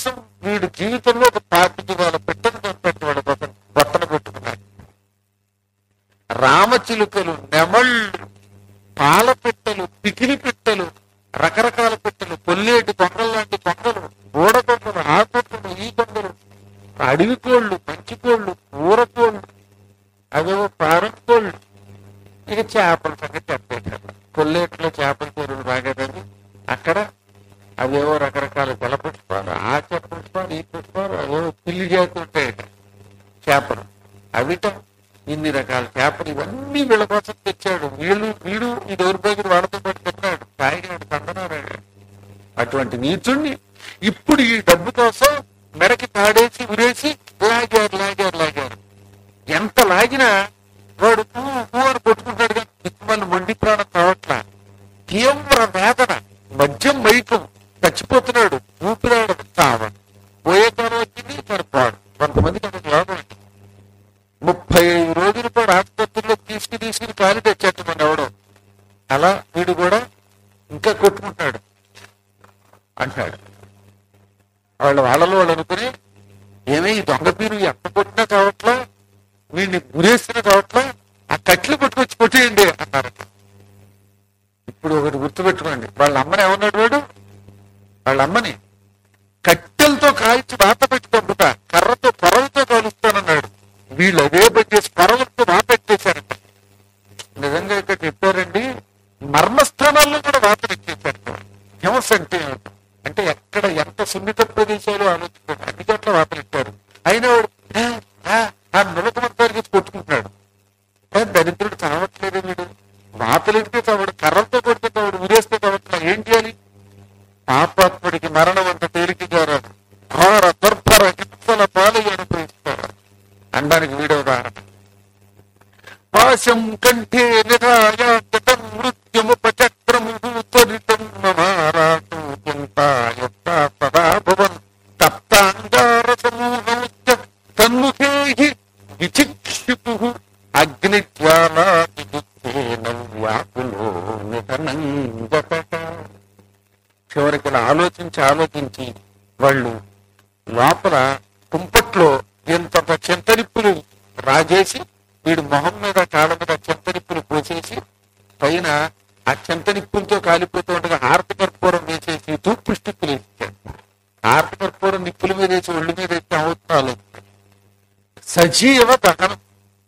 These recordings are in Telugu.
కోసం వీడు జీవితంలో ఒక పాతికి వాళ్ళ పెట్టను చంపెట్టి వాళ్ళ కోసం బట్టన పెట్టుకున్నాడు రామచిలుకలు నెమళ్ళు పాల పెట్టెలు పికిలి పెట్టెలు రకరకాల పెట్టెలు కొల్లేటి కొంగలు లాంటి కొంగలు గోడ కొంగలు ఆ కొంగలు ఈ కొంగలు అడవి కోళ్ళు మంచి కోళ్ళు ఊర కోళ్ళు అవేవో పారం కోళ్ళు ఇక చేపల సంగతి చెప్పేశారు కొల్లేట్లో చేపల కూరలు బాగా తిని అక్కడ అవేవో రకరకాల జల పుష్పాలు ఆ చె పుష్పాలు ఈ పుష్పాలు అవేవో పిల్లి చేతులు ఉంటాయట చేపలు అవిట ఇన్ని రకాల చేపలు ఇవన్నీ వీళ్ళ కోసం తెచ్చాడు వీళ్ళు వీడు ఈ దౌర్భాగ్యుడు వాళ్ళతో పాటు తిన్నాడు తాగినాడు కందనారాడు అటువంటి నీచుణ్ణి ఇప్పుడు ఈ డబ్బు కోసం మెడకి తాడేసి ఉరేసి లాగారు లాగారు లాగారు ఎంత లాగినా వాడు పూ పూ అని కొట్టుకుంటాడు కానీ దిక్కుమల్లి మొండి ప్రాణం కావట్లా తీవ్ర వేదన మద్యం మైకం చచ్చిపోతున్నాడు ఊపిరాడు చావ పోయే కాలం వచ్చింది సరిపోడు కొంతమందికి అక్కడ లోపం ఉంది. ముప్పై ఐదు రోజుల పాటు ఆసుపత్రిలో తీసుకుని తీసుకుని కాలు తెచ్చాడు మన ఎవడో అలా వీడు కూడా ఇంకా కొట్టుకుంటాడు అంటాడు వాళ్ళ వాళ్ళలో వాళ్ళు అనుకుని ఏమే ఈ దొంగ పీరు ఎంత కొట్టినా కావట్లా వీడిని గురేస్తున్నా కావట్లా ఆ కట్లు కొట్టుకొచ్చి కొట్టేయండి అన్నారు ఇప్పుడు ఒకటి గుర్తుపెట్టుకోండి వాళ్ళ అమ్మని ఏమన్నాడు వాడు వాళ్ళ అమ్మని కట్టెలతో కాల్చి వాత పెట్టి పంపుతా కర్రతో పొరలతో కాలుస్తానన్నాడు వీళ్ళు అదే పని చేసి పొరలతో వాత పెట్టేశారంట నిజంగా ఇక్కడ చెప్పారండి మర్మస్థానాల్లో కూడా వాత పెట్టేశారు హింస అంటే ఏమిటి? అంటే ఎక్కడ ఎంత సున్నిత ప్రదేశాలు ఆలోచించారు అన్ని చోట్ల వాతలు ఇచ్చారు అయినా వాడు "ఆ, ఆ" ఆ నిలకమంతానికి కొట్టుకుంటున్నాడు ఏ దరిద్రుడు చావట్లేదు వీడు వాతలిడితే చావడు కర్రలతో కొడితే చావడు ఉరేస్తే చావట్లా ఏం చేయాలి పాపాత్ముడికి మరణం అంత తేలికగా రాదు ఘోర దుర్భర హింసల పాలయ్య అనుభవిస్తారు అనడానికి వీడియో ఉదాహరణ పాశం కంఠే నిధాయాతం మృత్యుముపచక్రము త్వరితం మమారాటు చింతాయ సదా భువన్ తప్తాంగార సమూహముచ్చ తన్ముఖేహి విచిక్షిపు అగ్నిజ్వాలాదిన వ్యాకులో నిధనంగత చివరికి ఇలా ఆలోచించి ఆలోచించి వాళ్ళు లోపల కుంపట్లో ఇంత చింతనిప్పులు రాజేసి వీడు మొహం మీద కాళ్ళ మీద చింతనిప్పులు పోసేసి పైన ఆ చింతనిప్పులతో కాలిపోతూ ఉండగా హారతి కర్పూరం వేసేసి తూర్పు స్టిప్పులు వేసాడు హారతి కర్పూరం నిప్పుల మీద వేసి ఒళ్ళు మీద ఎత్తి అవుతాలు సజీవ దహనం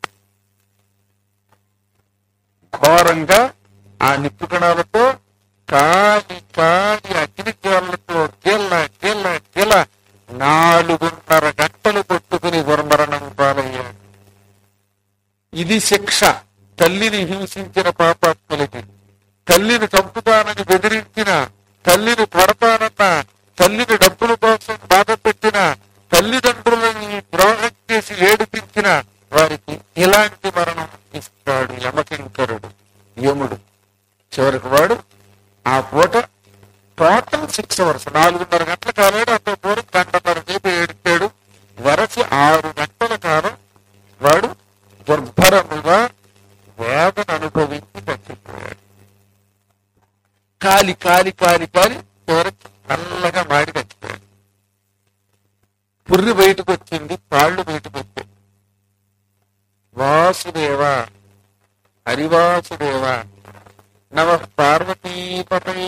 ఘోరంగా ఆ నిప్పు కణాలతో కాలి కాలి అగ్ని జ్వాలతో గిల్ల గిల్ల గిల్ల నాలుగున్నర గంటలు కొట్టుకుని దుర్మరణం పాలయ్యాడు ఇది శిక్ష తల్లిని హింసించిన పాపాత్ములకి తల్లిని చంపుతానని బెదిరించిన తల్లిని కొడతానన్న తల్లిని డబ్బుల కోసం బాధ పెట్టిన తల్లిదండ్రులని ద్రోహం చేసి ఏడిపించిన వారికి ఇలాంటి మరణం ఇస్తాడు యమకింకరుడు యముడు చివరికి వాడు ఆ పూట టోటల్ సిక్స్ అవర్స్ నాలుగున్నర గంటల కాలాడు అంత పూర్వం గంటన్నర సేపు ఏడిచాడు వరసి ఆరు గంటల కాలం వాడు దుర్భరముగా వేదన అనుభవించి చచ్చిపోయాడు కాలి కాలి కాలి కాలి చివరికి నల్లగా మాడి చచ్చిపోయాడు పుర్రి బయటకు వచ్చింది కాళ్ళు బయటకు వచ్చాయి వాసుదేవ హరివాసుదేవ నమ పార్వతీపతై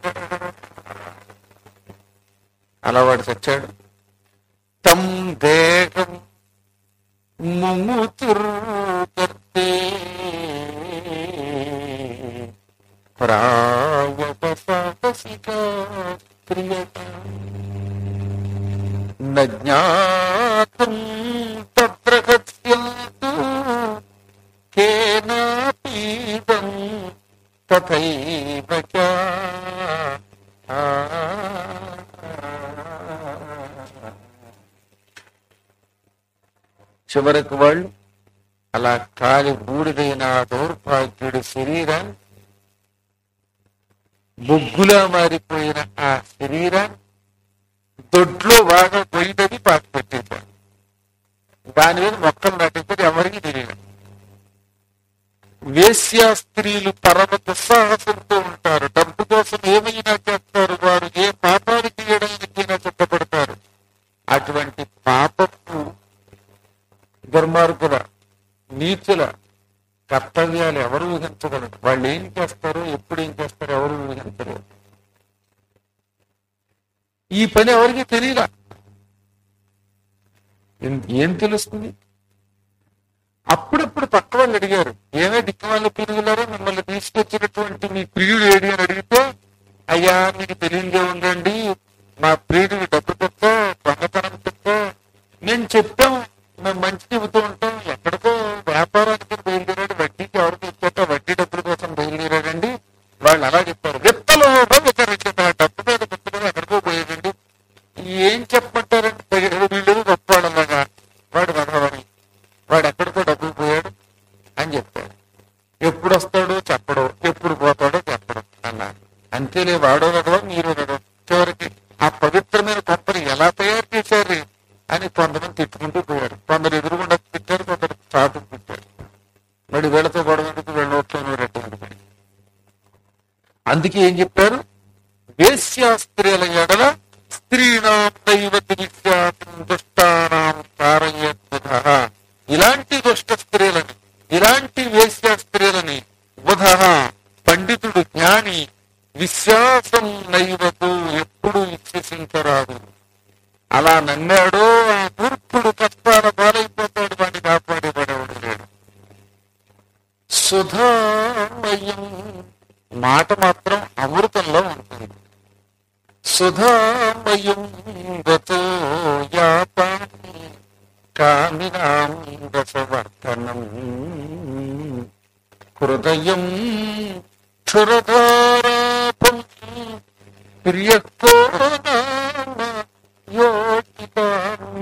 అలా వాడు చచ్చాడు తం దేహం ముముతుర్తే ప్రాయపసాసికా క్రియత న జ్ఞాతం తత్ర కస్యంతు కేనాపీదం తథైవ చ. ఆ. చివరికి వాళ్ళు అలా కాలి బూడిదైన ఆ దౌర్భాగ్యుడి శరీరాన్ని బొగ్గులా మారిపోయిన ఆ శరీరాన్ని దొడ్లో బాగా పోయినది పాత పెట్టేశారు దాని మీద మొక్కలు నాటించడం ఎవరికి తెలియదు వేశ్యా స్త్రీలు పరమ దుస్సాహసంతో ఉంటారు డబ్బు కోసం ఏమైనా చేస్తారు వారు ఏ పాపాలు చేయడానికైనా సిద్ధపడతారు అటువంటి పాపపు దుర్మార్గుల నీచుల కర్తవ్యాలు ఎవరు ఊహించగలరు వాళ్ళు ఏం చేస్తారో ఎప్పుడు ఏం చేస్తారో ఎవరు ఊహించలేరు ఈ పని ఎవరికి తెలియలా ఏం- ఏం తెలుస్తుంది అప్పుడప్పుడు పక్క వాళ్ళు అడిగారు ఏమే దిక్కు వాళ్ళు పిరుగులారో మిమ్మల్ని తీసుకొచ్చినటువంటి మీ ప్రియుడు ఏడి అని అడిగితే అయ్యా మీకు తెలియదే ఉందండి మా ప్రియుడికి డబ్బు తప్ప దొంగతనం తప్ప మేము చెప్పాం మేము మంచి చెబుతూ ఉంటాం ఎక్కడికో వ్యాపారానికి బయలుదేరాడు వడ్డీకి ఎవరికి ఇచ్చాక వడ్డీ డబ్బుల కోసం బయలుదేరాడండి వాళ్ళు అలా చెప్పారు విత్తలో విచారించారు ఆ డబ్బు మీద పెట్టుకుని ఎక్కడికో పోయాడండి ఏం చెప్పమంటారంటే వీళ్ళు గొప్పవాళ్ళలాగా వాడు వదవని వాడు ఎక్కడికో డబ్బు పోయాడు అని చెప్పాడు ఎప్పుడు వస్తాడో చెప్పడు ఎప్పుడు పోతాడో చెప్పడు అన్నారు అంతేలే వాడో కదవా మీరు కదవ చివరికి ఆ పవిత్రమైన కొంపని ఎలా తయారు చేశారు అని కొంతమంది తిట్టుకుంటూ పోయారు కొందరు ఎదురుగుండా తిట్టారు కొందరు చాటు తిట్టారు మరి వీళ్ళతో గొడవ ఎందుకు వీళ్ళ నోట్లో రెట్టు అందుకే ఏం చెప్పారు వేశ్యాస్త్రీల ఎడల స్త్రీణాం దైవతి దుష్టానాం కారయ్యద్భుత ఇలాంటి దుష్ట స్త్రీలని ఇలాంటి వేశ్యా స్త్రీలని బుధ పండితుడు జ్ఞాని విశ్వాసం నైవతు ఎప్పుడు విశ్వసించరాదు అలా నమ్మాడో ఆ మూర్ఖుడు కష్టాల పాలైపోతాడు వాడిని కాపాడేవాడేవాడు లేడు సుధామయం మాట మాత్రం అమృతంలో ఉంటుంది సుధామయం గతో యాపాం కామినాం రసవర్ధనం హృదయం క్షురధారాపం ప్రియకో నామ యోగితాం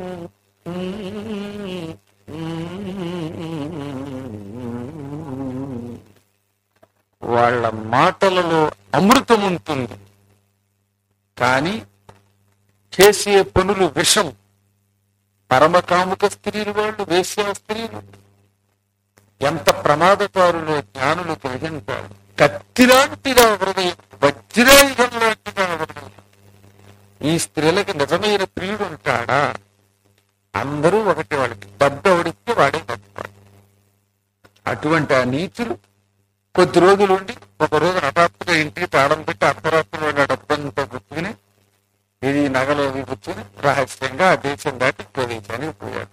వాళ్ళ మాటలలో అమృతం ఉంటుంది కానీ చేసే పనులు విషం పరమకాముక స్త్రీలు వాళ్ళు వేశ్యా స్త్రీలు ఎంత ప్రమాదకారులో జ్ఞానులు గ్రహించారు కత్తిలాంటిదా హృదయం వజ్రాయుధం లాంటిదా హృదయం ఈ స్త్రీలకి నిజమైన ప్రియుడు ఉంటాడా అందరూ ఒకటి వాళ్ళకి డబ్బు ఎవడిస్తే వాడే గొప్పవాడు అటువంటి ఆ నీచులు కొద్ది రోజులు ఉండి ఒక రోజు హఠాత్తుగా ఇంటికి తాళం పెట్టి అర్ధరాత్రి వాళ్ళ డబ్బంతా గుర్తుకుని ఇది నగలు అవి కూర్చొని రహస్యంగా ఆ దేశం దాటి ఇంకో దేశానికి పోయాడు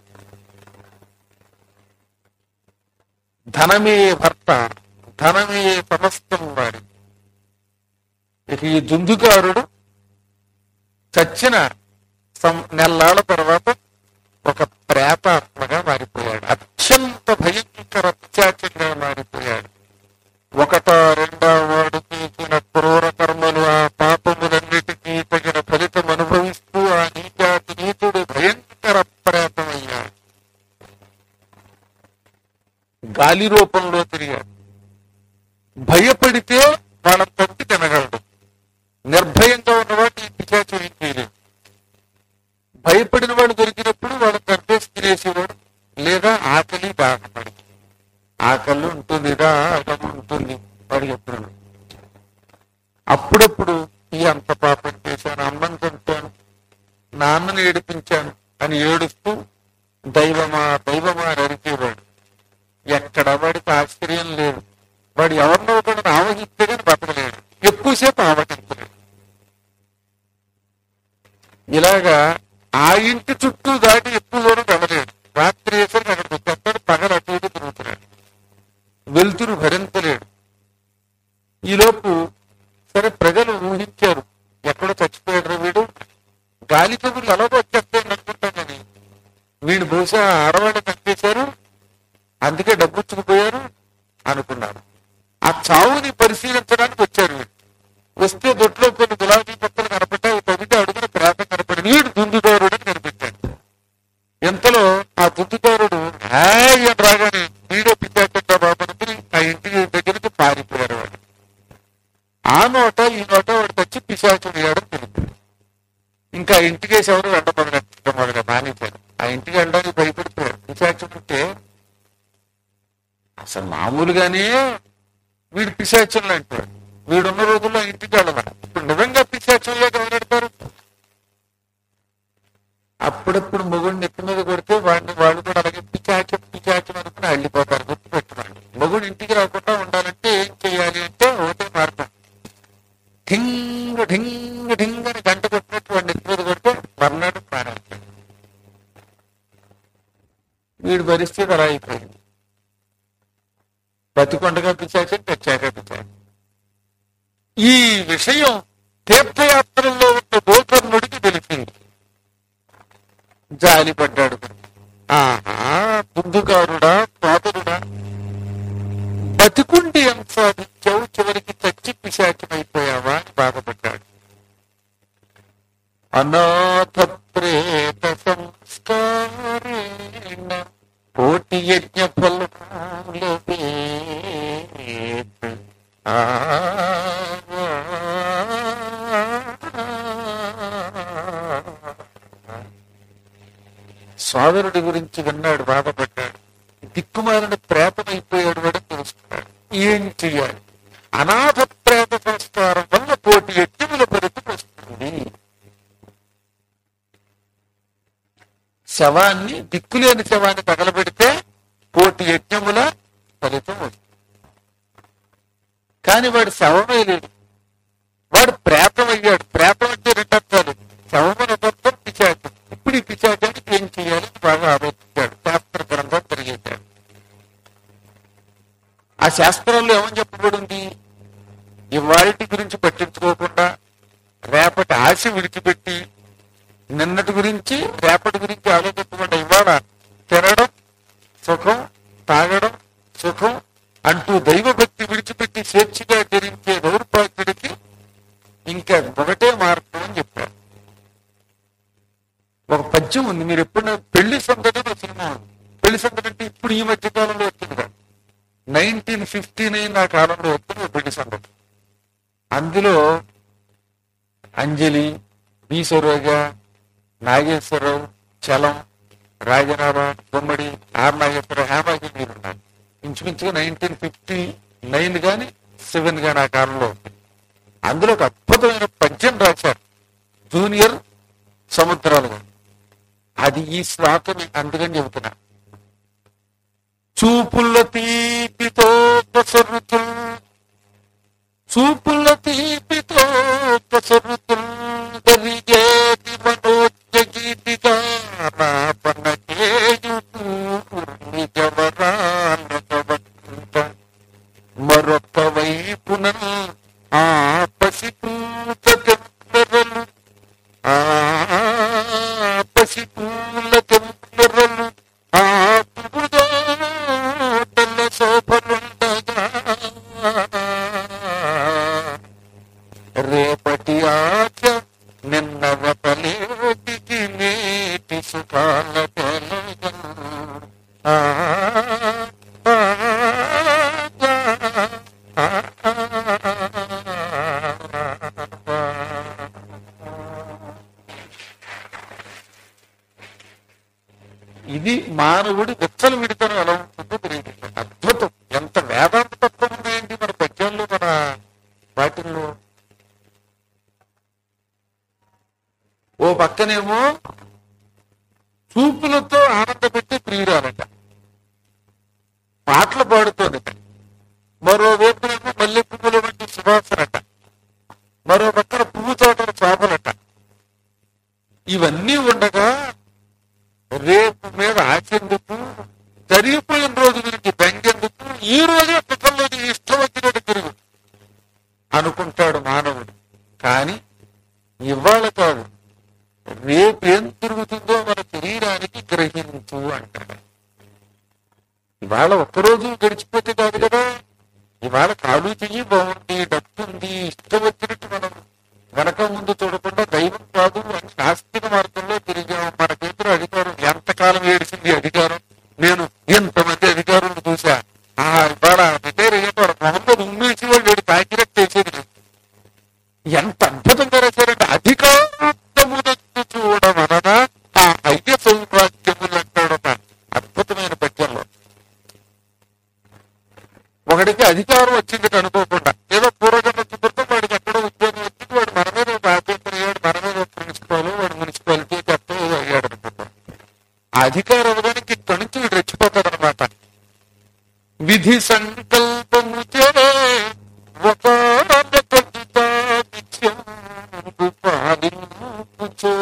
ధనమే భర్త ధనమే సమస్తం వాడి ఇక ఈ దుందుకారుడు చచ్చిన సం- నెల్లాళ్ళ తర్వాత ఒక ప్రేతాత్మగా మారిపోయాడు అత్యంత భయంకర అత్యాచంగా మారిపోయాడు ఒకటో రెండో వాడు చేసిన క్రూర కర్మలు ఆ పాపములన్నిటికీ తగిన ఫలితం అనుభవిస్తూ ఆ నీచాతి నీతుడు భయంకర ప్రేతమయ్యాడు గాలి రూపంలో తిరిగాడు భయపడితే వాళ్ళ తప్పి తినగలడు నిర్భయంగా ఉన్నవాడు ఈ పిశాచం ఏం చేయలేదు భయపడిన వాడు దొరికినప్పుడు వాడు కర్పేసి తినేసేవాడు లేదా ఆకలి దాహపడి ఆకలి ఉంటుంది దాహం ఉంటుంది వాడు చెప్తున్నాడు అప్పుడప్పుడు ఈ అంత పాపం చేశాను అమ్మని చంపాను నాన్నని ఏడిపించాను అని ఏడుస్తూ దైవమా దైవమా అని అరిచేవాడు ఎక్కడ వాడికి ఆశ్చర్యం లేదు వాడు ఎవరినో ఒకరిని ఆవహిస్తే కానీ బతకలేడు ఎక్కువసేపు ఆవహించలేడు ఇలాగా ఆ ఇంటి చుట్టూ దాటి ఎక్కువ దూరం వెళ్ళలేడు రాత్రి వేసరికి అక్కడికి వచ్చేస్తాడు పగలు అటు ఇటు తిరుగుతున్నాడు వెలుతురు భరించలేడు ఈలోపు సరే ప్రజలు ఊహించారు ఎక్కడో చచ్చిపోయాడు వీడు గాలి కబుర్లు అలాగో వచ్చేస్తాయని అనుకుంటాం కానీ వీడు బహుశా ఆడవాడిని చంపేశారు అందుకే డబ్బుచ్చుకుపోయారు అనుకున్నారు ఆ చావుని పరిశీలించడానికి వచ్చారు వీడు వస్తే దొడ్లో కొన్ని గులాబీ పక్కలు కనపడ్డాయి తొమ్మిది అడుగున ప్రాంతం కనపడి వీడు దుందుదారుడు అని కనిపించాడు ఎంతలో ఆ దుందుదారుడు హాయ్ అని రాగానే వీడో పిచ్చాకుండా బాబు అనుకుని ఆ ఇంటి దగ్గరికి పారిపోయారు వాడు ఆ నోట ఈ నోట వాడు తెచ్చి పిశాచుడు వేయడం తెలిపింది ఇంకా ఆ ఇంటికేసి ఎవరు వెంట మొదలెట్టడం మొదలు మానేశారు ఆ ఇంటికి వెళ్ళడానికి భయపడిపోయారు పిశాచుడు ఉంటే అసలు మామూలుగానే వీడు పిశాచులు అంటాడు వీడున్న రోజుల్లో ఆ ఇంటికి వెళ్ళదా ఇప్పుడు నిజంగా పిశాచులుగా ఎవరెడతారు అప్పుడప్పుడు మొగుడిని ఎత్తి మీద కొడితే వాడిని వాళ్ళు కూడా అలాగే పిచాచ పిచాచం అనుకుని అల్లిపోతారు గుర్తుపెట్టుకోండి మొగుడు ఇంటికి రాకుండా ఉండాలంటే ఏం చేయాలి అంటే ఒకటే మార్గం ఠింగ్ ఠింగ్ ఠింగ్ అని గంట కొట్టినట్టు వాడిని ఎత్తి మీద కొడితే మర్నాడు ప్రారంభించాడు వీడి పరిస్థితి అలా అయిపోయింది బతికొండగా పిచ్చాక తెచ్చాక పిచ్చాక ఈ విషయం తీర్థయాత్రల్లో ఉన్న గోకర్ణుడికి తెలిసింది జాలి పడ్డాడు ఆహా బుద్ధుగారుడా పాదరుడా బతికుండి ఎంత సాధించావు చివరికి చచ్చి పిశాచమైపోయావా అని బాధపడ్డాడు అనాథ ప్రేత సంస్కారేణ కోటి యజ్ఞ ఫలములవే ఆ సోదరుడి గురించి విన్నాడు బాధపడ్డాడు దిక్కుమాలిన ప్రేతమైపోయాడు వాడు తెలుసుకున్నాడు ఏం చెయ్యాలి అనాథ ప్రేత సంస్కారం వల్ల కోటి యజ్ఞముల పరిధి వస్తుంది శవాన్ని దిక్కులేని శవాన్ని తగలబెడితే కోటి యజ్ఞముల ఫలితం వస్తుంది కానీ వాడు శవమే లేడు వాడు ప్రేతం అయ్యాడు ప్రేతం అంటే రెండర్థాలు శవమైన తత్వం పిచాచం ఇప్పుడు ఈ పిచాచానికి ఏం చేయాలి అని బాగా ఆలోచించాడు శాస్త్ర గ్రంథం తిరిగేశాడు ఆ శాస్త్రంలో ఏమని చెప్పబడింది ఇవాళటి గురించి పట్టించుకోకుండా రేపటి ఆశ విడిచిపెట్టి నిన్నటి గురించి రేపటి గురించి ఆలోచించకుండా ఇవాళ తినడం సుఖం తాగడం సుఖం అంటూ దైవభక్తి విడిచిపెట్టి స్వేచ్ఛగా ధరించే దౌర్భాగ్యుడికి ఇంకా ఒకటే మార్గం అని చెప్పారు ఒక పద్యం ఉంది మీరు ఎప్పుడైనా పెళ్లి సందడి ఒక సినిమా ఉంది పెళ్లి సందడి అంటే ఇప్పుడు ఈ మధ్య కాలంలో వచ్చింది కాదు నైన్టీన్ ఫిఫ్టీ నైన్ ఆ కాలంలో వచ్చింది ఒక పెళ్లి సందడి అందులో అంజలి బి సరోజ నాగేశ్వరరావు చలం రాజనామ గుమ్మడి ఆర్ నాగేశ్వరరావు హేమాజీ మీరు ఉన్నారు ఇంచుమించుగా నైన్టీన్ ఫిఫ్టీ నైన్ గాని సెవెన్ గాని ఆ కాలంలో ఉంది. అందులో ఒక అద్భుతమైన పద్యం రాశారు జూనియర్ సముద్రాలు గారు. అది ఈ శ్లోకం అందుకని చెబుతున్నా చూపుల తీపితో పసరుతు చూపుల తీపితో పసరుతు జరిగేది మనోజ్ఞ గీతిగా నా పనకేయుతూ నిజవరాలవంత మరొక వైపున ఆ పసిపూత తెమ్మరలు ఆ పసిపూల తెమ్మరలు ఆ పువ్వుదోటల శోభలుండగా రేపటి ఆశ నిన్న వతలేటికి నేటి సుఖాల తెలగా ఆ ఆ, ఆ, ఇది మానవుడి విచ్చలు విడితనం ఎలా ఉంటుందో తెలియదు అద్భుతం ఎంత వేదాంత తత్వం ఉంది ఏంటి మన పద్యాల్లో మన వాటిల్లో ఓ పక్కనేమో చూపులతో ఆనందపెట్టి ప్రియురాలట పాటలు పాడుతోంది మరోవైపునేమో మల్లె పువ్వుల వంటి సువాసనట మరో పక్కన పువ్వు తోటల చేపలట ఇవన్నీ ఉండగా రేపు మీద ఆచెందుకు జరిగిపోయిన రోజు గురించి బెంగెందుకు ఈ రోజే పిల్లలకి ఇష్టం వచ్చినట్టు తిరుగు అనుకుంటాడు మానవుడు కానీ ఇవాళ కాదు రేపేం తిరుగుతుందో మన శరీరానికి గ్రహించు అంటాడు ఇవాళ ఒక్కరోజు గడిచిపోతే కాదు కదా ఇవాళ కాలు చెయ్యి బాగుంది డబ్బు ఉంది ఇష్టం వచ్చినట్టు మనం వెనక ముందు చూడకుండా దైవం కాదు అని నాస్తిక మార్గంలో తిరిగాం మన చేతిలో అధికారం ఎంతకాలం ఏడిసింది అధికారం నేను ఎంతమంది అధికారులు చూసా ఆ ఇవాళ రిటైర్ అయ్యేవాడు మొహమ్మద్ ఉమ్మేసి వాళ్ళు వీడు తాకినట్టు చేసేది లేదు. ఎంత అద్భుతంగా రాశారంటే అధికారమునకు చూడమనగా ఆ ఐక్య సౌభాగ్యములు అంటాడు ఒక అద్భుతమైన పద్యంలో ఒకడికి అధికారం వచ్చింది అనుకోకుండా ఏదో పూర్వజన్మ సుకృతం వాడికి ఎక్కడో ఉద్యోగం వచ్చింది వాడు మన మీద ఒక ఆఫీసర్ అయ్యాడు మన మీద ఒక ప్రిన్సిపాల్ వాడు మున్సిపాలిటీ చెప్తా అయ్యాడు ఆ అధికారం ఇవ్వడానికి ఇక్కడి నుంచి వీడు రెచ్చిపోతాడు అనమాట విధి సంకల్పము చే పాలింపుచో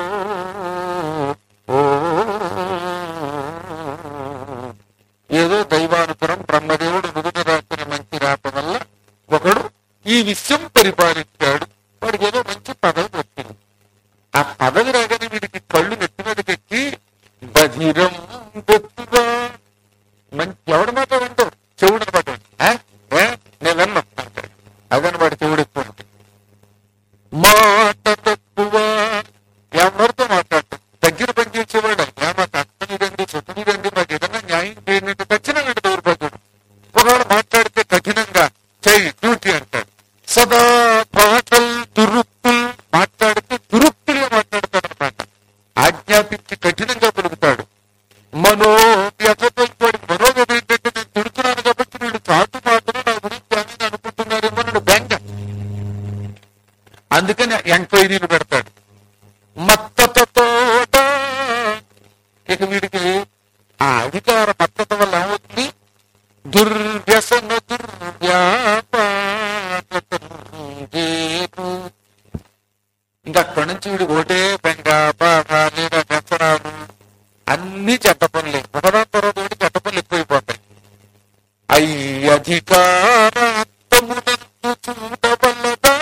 ఏదో దైవానుపురం బ్రహ్మదేవుడు నుదుట రాసిన మంచి రాత వల్ల ఒకడు ఈ విషయం పరిపాలించాడు వాడికి ఏదో మంచి పదవి వచ్చింది ఆ పదవి రాగానే వీడికి కళ్ళు నెత్తి మీదకి ఎక్కి బధిరం గొప్పగా మంచి ఎవడి మాట వింటావు చెవుడు మాట వింటావు. ఆ? ఏ? నేను విన్నాను అంటాడు అదని వాడి చెవుడు ఎక్కువ ఉంటుంది మాట తక్కువ ఎవరితో మాట్లాడతాం దగ్గర పని చేసేవాడు ఏ మాకు అర్థమిదండి చుట్టమిదండి మాకు ఏదైనా న్యాయం చేయనంటే ఖచ్చితంగా దౌర్భాగ్యుడు ఒకవేళ మాట్లాడితే కఠినంగా చెయ్యి డ్యూటీ అంటాడు సదా పాటలు దురుక్కులు మాట్లాడితే దురుక్కులుగా మాట్లాడతాడు అనమాట ఆజ్ఞాపించి కఠినంగా పలుకుతాడు మనో వ్యథపైపోయి మనోగత ఏంటంటే నేను తిడుతున్నాను కాబట్టి వీళ్ళు చాటు మాటలు నా గురించి అని అనుకుంటున్నారేమో నన్ను బెంగ అందుకని ఎంక్వైరీలు పెడతాడు మత్తతోట ఇక వీడికి ఆ అధికార మత్తత వల్ల ఏమవుతుంది దుర్వ్యసన దుర్వ్యాపారు ఇంకా అక్కడి నుంచి వీడు ఒకటే బెంగ బాధ లేదా వ్యసనాలు అన్ని చెడ్డ పనులే ఒకదాని తర్వాత ఒకటి చెడ్డ పనులు ఎక్కువైపోతాయి అయ్యి అధికారమునందు చూడవల్లదా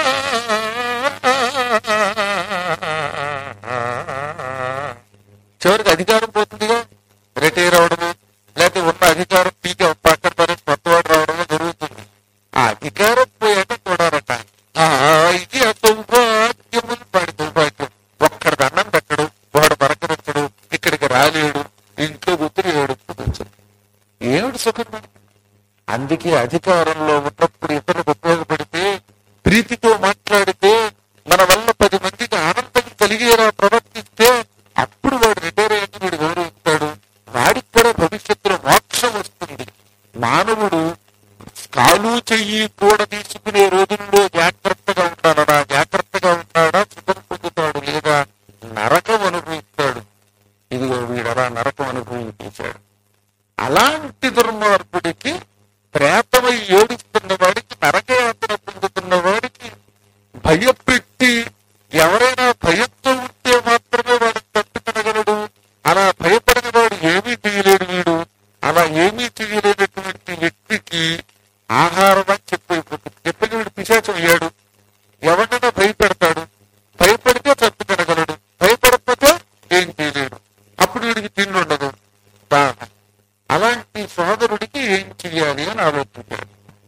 చివరికి అధికారం పోతుందిగా రిటైర్ అవడము లేకపోతే ఉన్న అధికారం పీకి పక్కన పరేసి కొత్తవాడు రావడము జరుగుతుంది ఆ అధికారం పోయాక చూడాలట ఆ ఇది సౌభాగ్యములు వాడి సౌభాగ్యం ఒక్కడి దండం పెట్టడు వాడు పరకరించడు ఇక్కడికి రాలేడు ఇంట్లో కూతురు ఏడుస్తూ కూర్చోడు ఏమిటి సుఖం మనకి? అందుకే అధికారంలో ఉన్నప్పుడు ఇతరులకు ఉపయోగపడితే ప్రీతితో మాట్లాడితే మన వల్ల పది మందికి ఆనందం కలిగేలా ప్రవర్తిస్తే అప్పుడు వాడు రిటైర్ అయ్యాక వీడు గౌరవిస్తాడు వాడికి కూడా భవిష్యత్తులో మోక్షం వస్తుంది మానవుడు కాలు చెయ్యి కూడా తీసుకునే రోజుల్లో జాగ్రత్తగా ఉండాలరా జాగ్రత్తగా ఉంటాడా సుఖం పొందుతాడు లేదా నరకం అనుభవిస్తాడు ఇదిగో వీడరా నరకం అనుభవించేశాడు అలాంటి దుర్మార్గుడికి ప్రేతమై ఏడుస్తున్న వాడికి నరకయాత్ర పొందుతున్న వాడికి భయపెట్టి ఎవరైనా భయంతో ఉంటే మాత్రమే వాడు తట్టుకొనగలడు అలా భయపడిన వాడు ఏమీ చేయలేడు వీడు అలా ఏమీ చేయలేనటువంటి వ్యక్తికి ఆహారం అని చెప్పైపోతుంది చెప్పిన వీడు పిశాచం అయ్యాడు ఎవరినైనా భయపెడతాడు భయపడితే తట్టుకొనగలడు భయపడకపోతే ఏం చేయలేడు అప్పుడు వీడికి తిండి ఉండదు బాగా అలాంటి సోదరుడికి ఏం చెయ్యాలి అని ఆలోచించాడు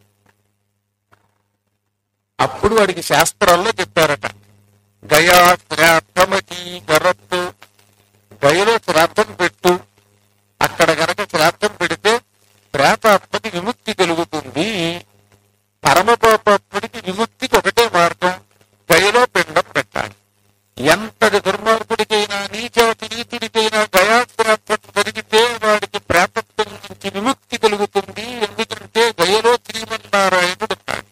అప్పుడు వాడికి శాస్త్రాల్లో చెప్పారట గయా శ్రాద్ధమతి గరత్తు గయలో శ్రాద్ధం పెట్టు అక్కడ గనక శ్రాద్ధం పెడితే ప్రేతాత్మకి విముక్తి కలుగుతుంది పరమపాపాత్ముడికి విముక్తికి ఒకటే మార్గం గయలో పిండం పెట్టాలి ఎంతటి దుర్మార్గుడికైనా నీచాతి నీతుడికైనా గయాశ్రాద్ధం జరిగితే వాడికి ప్రేతత్వం నుంచి విముక్తి కలుగుతుంది ఎందుకంటే గయలో శ్రీమన్నారాయణుడు ఉన్నాడు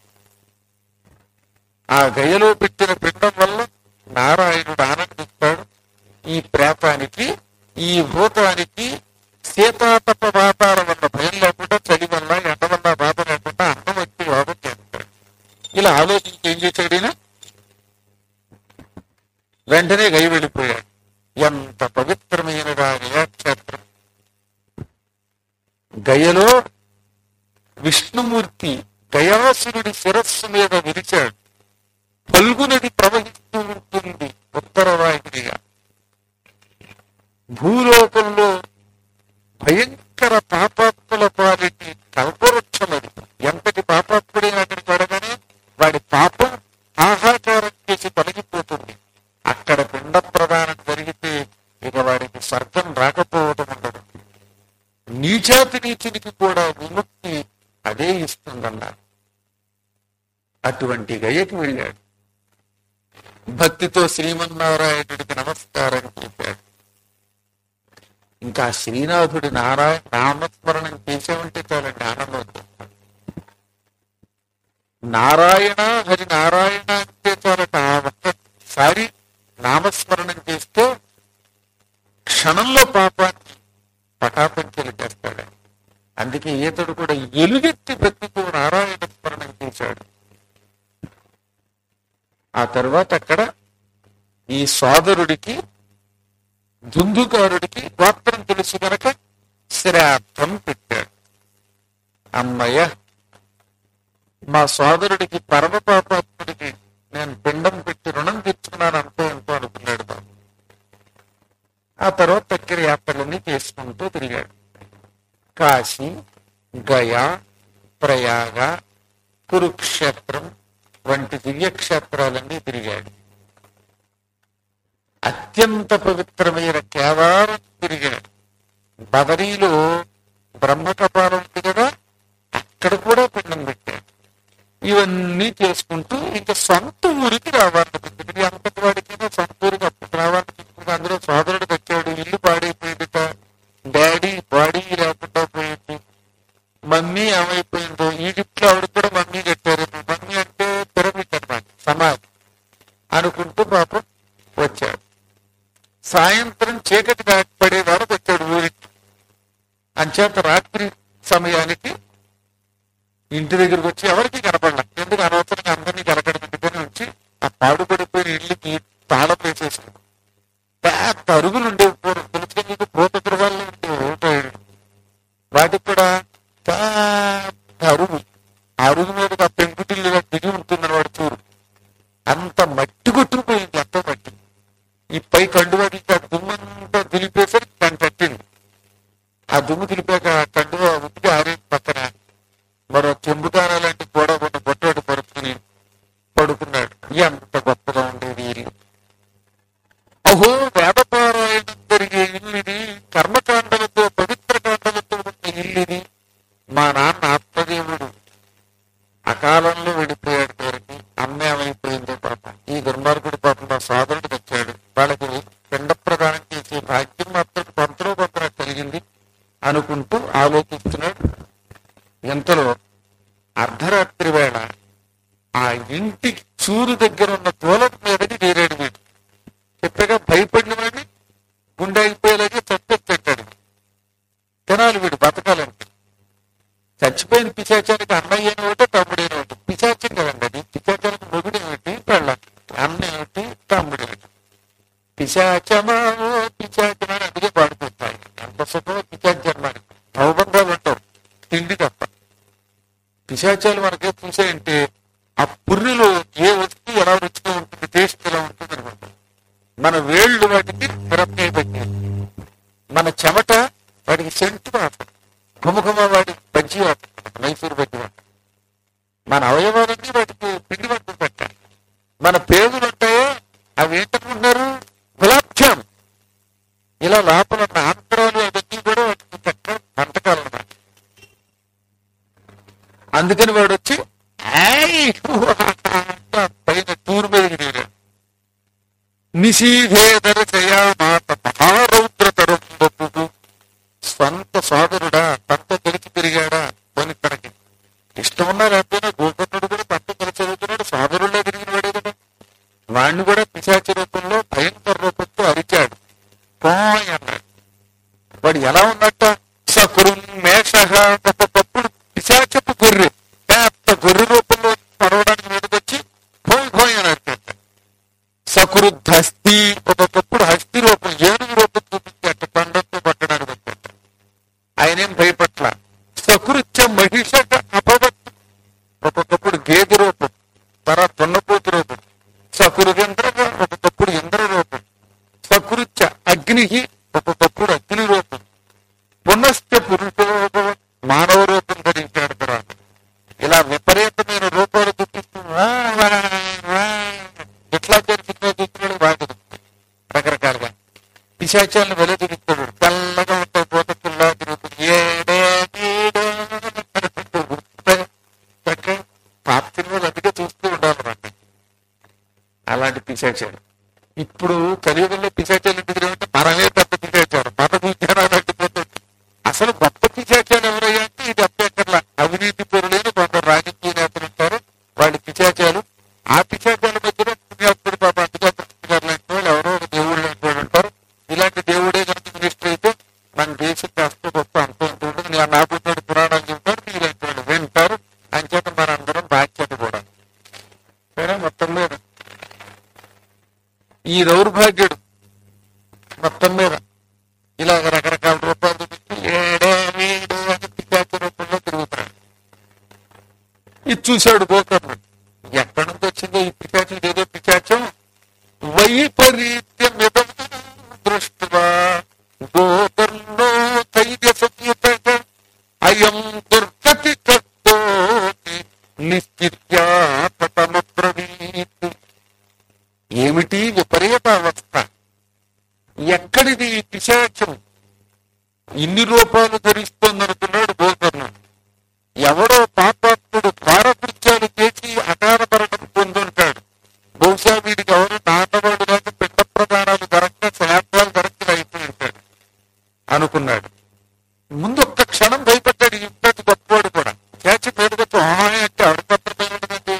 ఆ గయలో పెట్టిన పిండం వల్ల నారాయణుడు ఆనందిస్తాడు ఈ ప్రేతానికి ఈ భూతానికి శీతాతప వాతావరణం వల్ల భయం లేకుండా చలి వల్ల ఎండ వల్ల బాధ లేకుండా అన్నం వచ్చి యోగం చేస్తాడు ఇలా ఆలోచించి ఏం చేశాడు ఈయన? వెంటనే గై వెళ్ళిపోయాడు ఎంత పవిత్రమైన గయాక్షేత్రం గయలో విష్ణుమూర్తి గయాసురుడి శిరస్సు మీద విరిచాడు పల్గునది ప్రవహిస్తూ ఉంటుంది ఉత్తర వాహినిగా భూలోకంలో భయంకర పాపాత్ముల పాలిటి కల్పవృక్షమది ఎంతటి పాపాత్ముడైనా అక్కడికి పడగానే వాడి పాపం ఆహాకారం చేసి తొలగిపోతుంది అక్కడ పిండ ప్రదానం జరిగితే ఇక వాడికి స్వర్గం రాకపోవటం ఉండదు నీచాతి నీచునికి కూడా విముక్తి అదే ఇస్తుందన్నారు అటువంటి గయకి వెళ్ళాడు భక్తితో శ్రీమన్నారాయణుడికి నమస్కారం చేశాడు ఇంకా శ్రీనాథుడి నారాయణ నామస్మరణం చేసామంటే చాలండి ఆనందం వచ్చేస్తుంది. నారాయణ హరి నారాయణ అంటే చాలట ఆ ఒక్కసారి నామస్మరణం చేస్తే క్షణంలో పాపాన్ని పటాపంచలు చేస్తాడు అందుకే ఈతడు కూడా ఎలుగెత్తి బ్రతుకు నారాయణ స్మరణం చేశాడు ఆ తర్వాత అక్కడ ఈ సోదరుడికి దుందుకారుడికి గోత్రం తెలుసు కనుక శ్రాద్ధం పెట్టాడు అమ్మయ్య మా సోదరుడికి పరమ పాపాత్ముడికి నేను పిండం పెట్టి రుణం తీర్చుకున్నాను అంతో ఎంతో అనుకున్నాడు బాబు ఆ తర్వాత దగ్గర యాత్రలన్నీ చేసుకుంటూ తిరిగాడు కాశీ గయా ప్రయాగ కురుక్షేత్రం వంటి దివ్యక్షేత్రాలన్నీ తిరిగాడు అత్యంత పవిత్రమైన కేదారం తిరిగాడు బదరీలో బ్రహ్మకపాలం ఉంది కదా అక్కడ కూడా పిండం పెట్టాడు ఇవన్నీ చేసుకుంటూ ఇంకా సొంత ఊరికి రావాలనుకుంటుంది అంతటి వాడికి సొంత ఊరికి అప్పుడు రావాలనుకుంటుంది అందులో సోదరుడు వచ్చాడు ఇల్లు పాడైపోయిందిట డాడీ బాడీ లేకుండా పోయింది మమ్మీ ఏమైపోయిందో ఈజిప్ట్ లో ఆవిడ కూడా మమ్మీ కట్టారు మమ్మీ అంటే పిరమిడ్ అనమాట సమాధి అనుకుంటూ పాపం వచ్చాడు సాయంత్రం చీకటి దాటి పడే వరకు వచ్చాడు ఊరికి అంచేత రాత్రి సమయానికి ఇంటి దగ్గరికి వచ్చి ఎవరికి కనపడలే ఎందుకు అనవసరంగా అందరినీ కలకడబెట్టుకొని వచ్చి ఆ పాడుపడిపోయిన ఇల్లుకి తాళం వేసేసుకుంది పెద్ద అరుగులు ఉండేవి పూర్వం తెలుసుకుని మీకు పూత గృహాల్లో ఉండేవి వాటికి కూడా పెద్ద అరుగు ఆ అరుగు మీద ఆ పెంకుటిల్లుగా దిగి ఉంటుందని వాడు చూడు అంత మట్టి కొట్టుకుపోయింది అంత మట్టి ఈ పై కండువాడికి ఆ దుమ్మంతా దులిపేసరికి దాన్ని పట్టింది ఆ దుమ్ము దులిపాక ఆ కండువ ఉతికి ఆరే పక్కన మరో చెంబుతారా లాంటి కూడా ఉన్న బొట్టోడు పరుచుకుని పడుకున్నాడు ఎంత గొప్పగా ఉండేది ఇల్లు అహో వేదపారాయణం జరిగే ఇల్లు ఇది కర్మకాండలతో పవిత్ర కాండలతో ఉన్న ఇల్లు ఇది మా నాన్న ఆత్మదేవుడు అకాలంలో వెళ్ళిపోయాడు పేరుకి అమ్మ ఏమైపోయిందో పాపం ఈ దుర్మార్గుడు పాపం మా సోదరుడు వచ్చాడు వాళ్ళకి పిండ ప్రదానం చేసే భాగ్యం మాత్రం కొంతలో కొంత నాకు కలిగింది అనుకుంటూ ఆలోచిస్తున్నాడు ఎంతలో అర్ధరాత్రి వేళ ఆ ఇంటి చూరు దగ్గర ఉన్న తోలం మీదకి తీరాడు వీడు చెప్పగా భయపడిన వాడిని గుండె అయిపోయేలాగే చంపెట్టాడు తినాలి వీడు బతకాలంటే చచ్చిపోయిన పిశాచానికి అన్నయ్య ఒకటి తమ్ముడైన ఒకటి పిశాచం కదండి అది పిశాచానికి మొగుడు ఏమిటి పెళ్ళ అన్న ఏమిటి తమ్ముడు ఏమిటి పిశాచమా ఓ పిశాచమా అని అందుకే పాడుతుంటాయి అంత సుఖం పిశాచర్మానికి భవబంధాలు ఉంటావు తిండి తప్ప పిశాచాలు మనకే చూసాయంటే ఆ పుర్రిలో ఏ వస్తువు ఎలా రుచిగా ఉంటుంది టేస్ట్ ఎలా ఉంటుంది అనమాట మన వేళ్ళు వాటికి మిరపకాయ పెట్టేది మన చెమట వాటికి సెంటు వాటం ఘుమఘుమ వాడి బజ్జీ వాటం మైసూరు బజ్జీ వాటం మన అవయవాలన్నీ వాటికి పిండి వంటలు పెట్టాలి మన పేగులు ఉంటాయో అవి ఏంటనుకుంటున్నారు గులాబ్ జామ్ ఇలా లోపల ఉన్న ఆంతరాలు అవన్నీ కూడా వాటికి చక్క వంటకాలు అన్నమాట అందుకని వాడు వచ్చి "ఏయ్!" అంటూ ఆ పైన టూర్ మీదకి దిగాడు నిషీధేదర చయామాత మహారౌద్రతరం బొప్పు స్వంత సోదరుడా తనతో కలిసి తిరిగాడా పోని తనకి ఇష్టం ఉన్నా లేకపోయినా గోకర్ణుడు కూడా తనతో కలిసి చదువుతున్నాడు సోదరుల్లో తిరిగిన వాడే కదా వాణ్ణి కూడా పిశాచ రూపంలో భయంకర రూపంతో అరిచాడు పోయ్ అన్నాడు వాడు ఎలా ఉన్నట్ట సకురు మేష ఒకప్పుడు పిశాచపు గొర్రె పెద్ద గొర్రె రూపంలో పడవడానికి మీదకొచ్చి పోయి పోయి అని అరిచాడు సకృద్ హస్తి ఒకప్పుడు హస్తి రూపం ఏనుగు రూపం చూపించాట దండంతో పట్టడానికి వచ్చాట ఆయనేం భయపట్ల సకృత్య మహిషక అపవత్ ఒక్కొక్కప్పుడు గేదె రూపం తర్వాత దున్నపోతు రూపం సకృదేంద్ర ఒక్కొక్కప్పుడు ఇంద్ర రూపం సకృత్య అగ్ని ఒక్కొక్కప్పుడు అగ్ని రూపం పునశ్చ పురుషోభవ మానవ రూపం ధరించాడు తర్వాత ఇలా విపరీతమైన రూపాలు చూపిస్తూ "వా, వా, వా" ఎట్లా సినిమా చూస్తున్నాడు బాగా రకరకాలుగా పిశాచాలను వెల తిరుగుతాడు తెల్లగా ఉంటాయి పోతకుల్లా తిరుగుతుంది ఏడే గీడే అనుకుంటూ గుర్తుపై చక్కగా పాత సినిమాలు అందుకే చూస్తూ ఉండాలన్నమాట అలాంటి పిశాచాలు ఇప్పుడు కలియుగంలో పిశాచాలు ఎందుకు అంటే మనమే పెద్ద పిశాచాడు మన విజ్ఞానం అడ్డుపోతుంది అసలు గొప్ప పిశాచాలు ఎవరయ్యా అంటే ఇది అప్పేకర్లా అవినీతి పొరులైన కొందరు రాజకీయ నేతలు ఉంటారు వాళ్ళు పిశాచాలు ఆ పిశాచాల మధ్యలో పుణ్యాత్ముడు పాప అంటుజాత్రి గారు లాంటి వాళ్ళు ఎవరో ఒక దేవుడు లాంటి వాళ్ళు ఉంటారు ఇలాంటి దేవుడే కనుక మినిస్టర్ అయితే మన దేశం కాస్త దౌర్భాగ్యుడు మొత్తం మీద ఇలాగ రకరకాల రూపాయలు చూపించి ఏడో వీడో అని పిశాచ రూపంలో తిరుగుతాడు ఇది చూశాడు గోకర్ణుడు ఎక్కడి నుంచి వచ్చిందో ఈ పిశాచం ఏదో పిశాచం వైపరీత్యం దృష్ట్యా గోకర్ణో తైజసీత అయం దుర్గతి కట్టోటి నిశ్చిత్యాపతమబ్రవీత్ ఏమిటి విపరీత అవస్థ ఎక్కడిది ఈ పిశాచం ఇన్ని రూపాలు ధరిస్తోందనుకున్నాడు గోకర్ణుడు ఎవడో పాపాత్ముడు భారకృత్యాలు చేసి అకార పరటం పొందుంటాడు బహుశా వీడికి ఎవరు నాటవాడు లేక పిట్ట ప్రధానాలు దొరక్క శాపాలు దొరక్క అయిపోయి ఉంటాడు అనుకున్నాడు ముందు ఒక్క క్షణం భయపడ్డాడు ఇంతటి గొప్పవాడు కూడా చేచి పేరుకొచ్చి అంటే అడుగుతుందండి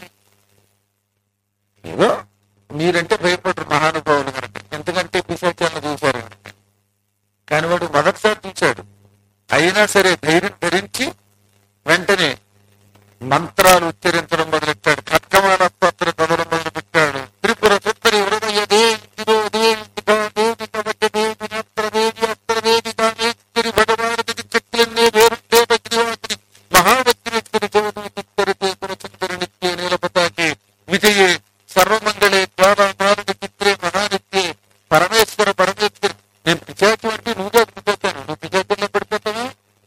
ఏదో మీరంటే భయపడరు మహానుభావులు కనుక ఎందుకంటే పిశాచాలను చూశారు కనుక కానీ వాడు మొదటిసారి చూశాడు అయినా సరే ధైర్యం ధరించి వెంటనే మంత్రాలు ఉచ్చరించడం మొదలెట్టాడు ఖడ్గమాల స్తోత్ర చదవడం మొదలుపెట్టాడు త్రిపుర సుందరి హృదయ దేవిలో దేవిక దేవిక మధ్య దేవి నేత్ర దేవి అస్త్ర దేవి కామేశ్వరి భగవానుడికి చెట్లన్నీ వేరుండే వజ్రవాసిని మహావజ్రేశ్వరి జగదీశ్వరి చేతుల సుందరి నిత్య నీలపతాకి విజయే సర్వమంగళే ద్వారామారుడి చిత్రే మహానిత్యే పరమేశ్వర పరమేశ్వరి నేను పిచాచి అంటే నువ్వుగా పిచాచాను నువ్వు పిచాచంలో పడిపోతావా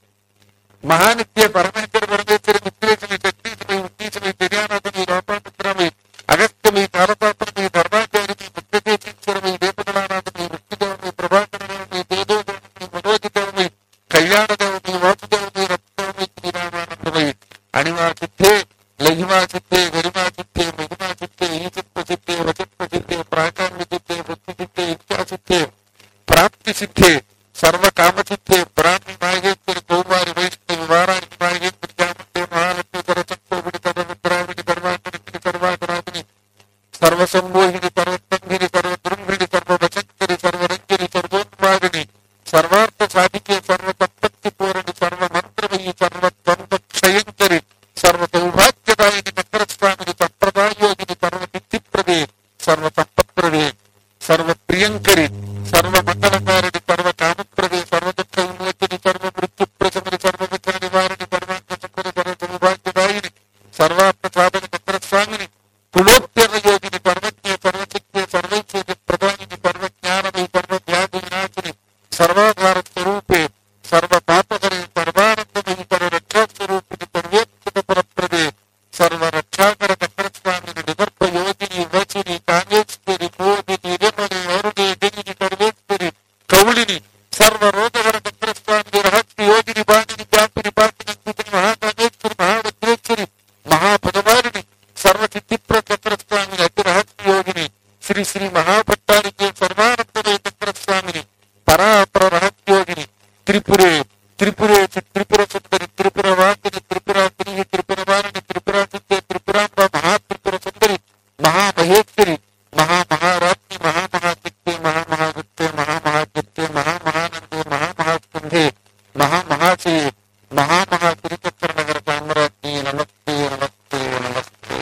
మహానిత్య పరమేశ్వర పరమేశ్వరి విశ్లేషమి శక్తిశమి ఉత్తీశమి దివ్యానాథమి లోపాపుత్రమి అగస్త్యమి కాలపాత్రమి ధర్మాచారిమి ముక్తేశ్వరమి దేవతలానాథమి మృత్యుదేవమి ప్రభాకరదేవమి తేజోదేవమి మనోజిదేవమి కళ్యాణదేవమి వాసుదేవమి రక్తదేవమి శ్రీరామానందమై అణివాసిద్ధే లహిమాసిద్ధే గరిమాసిద్ధే మహిమాసిద్ధే ఈచిత్వసిద్ధే వచిత్వసిద్ధే ప్రాకామ్యసిద్ధే వృత్తిసిద్ధే ఇచ్చాసిద్ధే ప్రాప్తి సిద్ధే సర్వకామసిద్ధే బ్రాహ్మి నాగేశ్వరి కౌమారి వైష్ణవి వారానికి నాగేశ్వరి చాముండే మహాలక్ష్మి సరసత్వవిడి సర్వమిత్రావిడి సర్వాకరిణి సర్వాకరాధిని సర్వసంమోహిని సర్వస్తంభిని సర్వదృంభిని సర్వవశంకరి సర్వరంజని సర్వోన్మాదిని సర్వార్థ సాధికే సర్వ సంపత్తి పూరణి సర్వ మంత్రమయి సర్వ ద్వంద్వ క్షయంకరి సర్వ సౌభాగ్యదాయిని మంత్రస్వామిని సంప్రదాయోగిని సర్వ సిద్ధిప్రదే సర్వ సంపత్ప్రదే సర్వ ప్రియంకరి సర్వ మంగళకారిణి సర్వ కామప్రదే సర్వ దుఃఖ విమోచని సర్వ మృత్యు ప్రశమని సర్వ విఘ్న నివారణి సర్వాంగ సుందరి సర్వ సౌభాగ్యదాయిని సర్వాత్మ సాధన మంత్రస్వామిని కులోప్యర యోగిని సర్వజ్ఞ సర్వశక్తి సర్వైశ్వర్య ప్రధానిని సర్వజ్ఞానమై సర్వ వ్యాధి వినాశిని సర్వాధార స్వరూపే సర్వ పాపకరి సర్వానందమై సర్వ రక్షా స్వరూపిణి సర్వోత్కృత పరప్రదే సర్వ రక్షాకర చక్రస్వామిని నిగర్భ యోగిని వచిని కామేశ్వరి మోదిని రమణి అరుణి దేవిని సర్వేశ్వరి కౌళిని సర్వ రోగహర చక్రస్వామిని రహస్య యోగిని బాణిని వ్యాపిని పాపిని స్థితిని మహాకామేశ్వరి మహావజ్రేశ్వరి మహాపదవారిని సర్వ సిద్ధిప్ర చక్రస్వామిని అతి రహస్య యోగిని శ్రీ శ్రీ మహాభట్టానికి సర్వానందమయ చక్రస్వామిని పరాపర రహస్యోగిని త్రిపురే త్రిపురే త్రిపుర సుందరి త్రిపుర వాసిని త్రిపురాత్రి త్రిపుర వారిని త్రిపురాసిద్ధే త్రిపురాంబ మహాత్రిపుర సుందరి మహామహేశ్వరి మహామహారాత్రి మహామహాశక్తి మహామహాగుప్తే మహామహాగుప్తే మహామహానందే మహామహాస్కంధే మహామహాశయే మహామహా తిరుచక్ర నగర సామ్రాజ్ఞి నమస్తే నమస్తే నమస్తే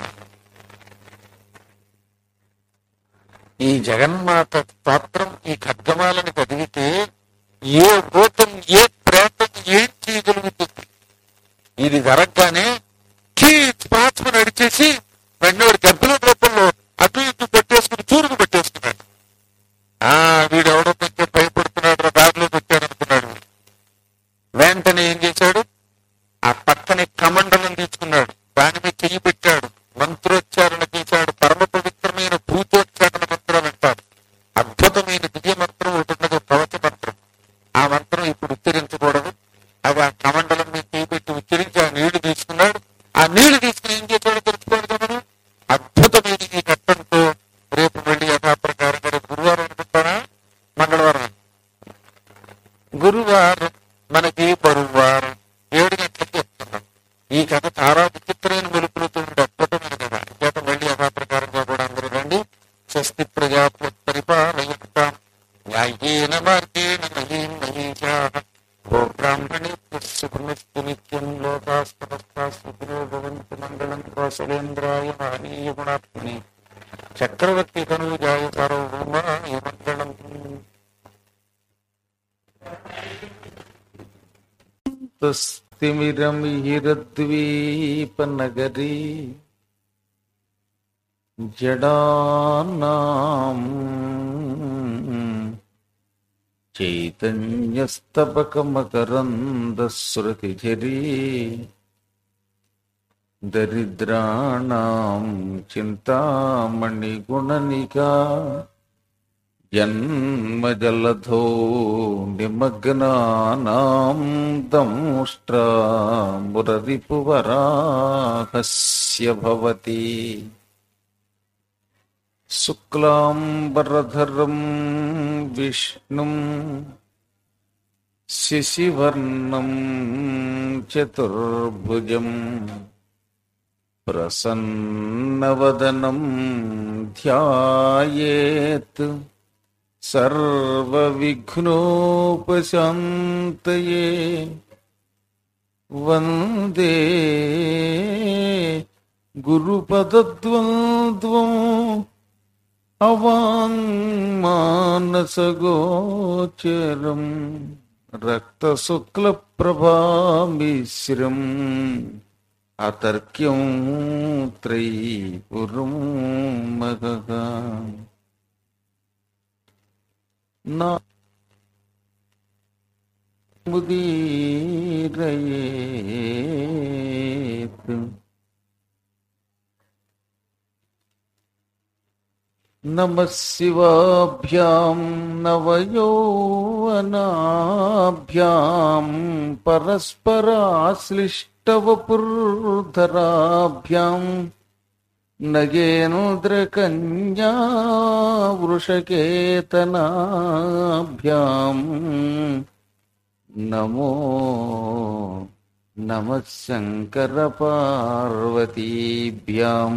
ఈ జగన్మాత స్తోత్రం ఈ ఖడ్గమాలని చదివితే ఏ భూతం ఏ ప్రేతం ఏం చేయగలుగుతుంది ఇది జరగగానే కీ పాత్మ నడిచేసి వెంటనే గర్భిణ రూపంలో అటు ఇటు పెట్టేసుకుని చూరుకు పెట్టేసుకున్నాడు ఆ వీడెవడో కొంచెం భయపడుతున్నాడు దారిలో పెట్టారనుకున్నాడు వెంటనే ఏం చేశాడు ఆ పక్కనే కమండలం తీసుకున్నాడు దాని మీద చెయ్యి పెట్టాడు మంత్రోచ్చారణ చేశాడు పరమ పవిత్రమైన భూతోచ్చారణ మంత్రాలు అంటారు అద్భుతమైన దివ్య మంత్రం ఒకటి ఉన్నది కవచ మంత్రం ఆ మంత్రం ఇప్పుడు ఉచ్చరించకూడదు అది ఆ కమండలం మీద చెయ్యి పెట్టి ఉచ్చరించి ఆ నీళ్లు తీసుకున్నాడు ఆ నీళ్లు తీసుకుని ఏం చేశాడో తెలుసుకోవాలి కదా మనం అద్భుతమైన ఈ ఘట్టంతో రేపు మళ్ళీ యథాప్రకారంగా రేపు గురువారం అనుకుంటారా మంగళవారం గురువారం మనకి బరువారం ఏడు గంటలకు చెప్తున్నాం ఈ కథ చాలా విచిత్రమైన వెలుపులతో ఉండే అద్భుతమైన కథ చేత మళ్ళీ యథాప్రకారంగా కూడా అందరూ రండి స్వస్తి ప్రజాపతి పరిపాలయంతాం న్యాయేన మార్గేణ మహీం మహీషా ఓ బ్రాహ్మణి సుఖమిస్తు నిత్యం లోకాస్తమస్తా సుఖినో భవంతు మంగళం కోసలేంద్రాయ మహనీయ గుణాత్మని చక్రవర్తి కనువు జాయ సార్వభౌమ మంగళం స్తుస్తిమిరమిహిరద్వీపనగరీ జడానాం చైతన్యస్తపకమకరందశ్రుతిఝరీ దరిద్రాణం చింతామణిగుణనికా జన్మజలధో నిమగ్నానాం దంష్ట్రామురరిపువరాహస్య భవతి శుక్లాంబరధరం విష్ణుం శశివర్ణం చతుర్భుజం ప్రసన్నవదనం ధ్యాయేత్ సర్వవిఘ్నోపశాంతయే వందే గురుపదద్వంద్వం అవాంగ్మానసగోచరం రక్తశుక్లప్రభామిశ్రం అతర్క్యం త్రైపురం మగగా నా ముదీరయేత్ నమ శివాభ్యాం నవయౌవనాభ్యాం పరస్పరాశ్లిష్టవపుర్ధరాభ్యాం నగేంద్రకన్యా వృషకేతనాభ్యాం నమో నమ శంకరపార్వతీభ్యాం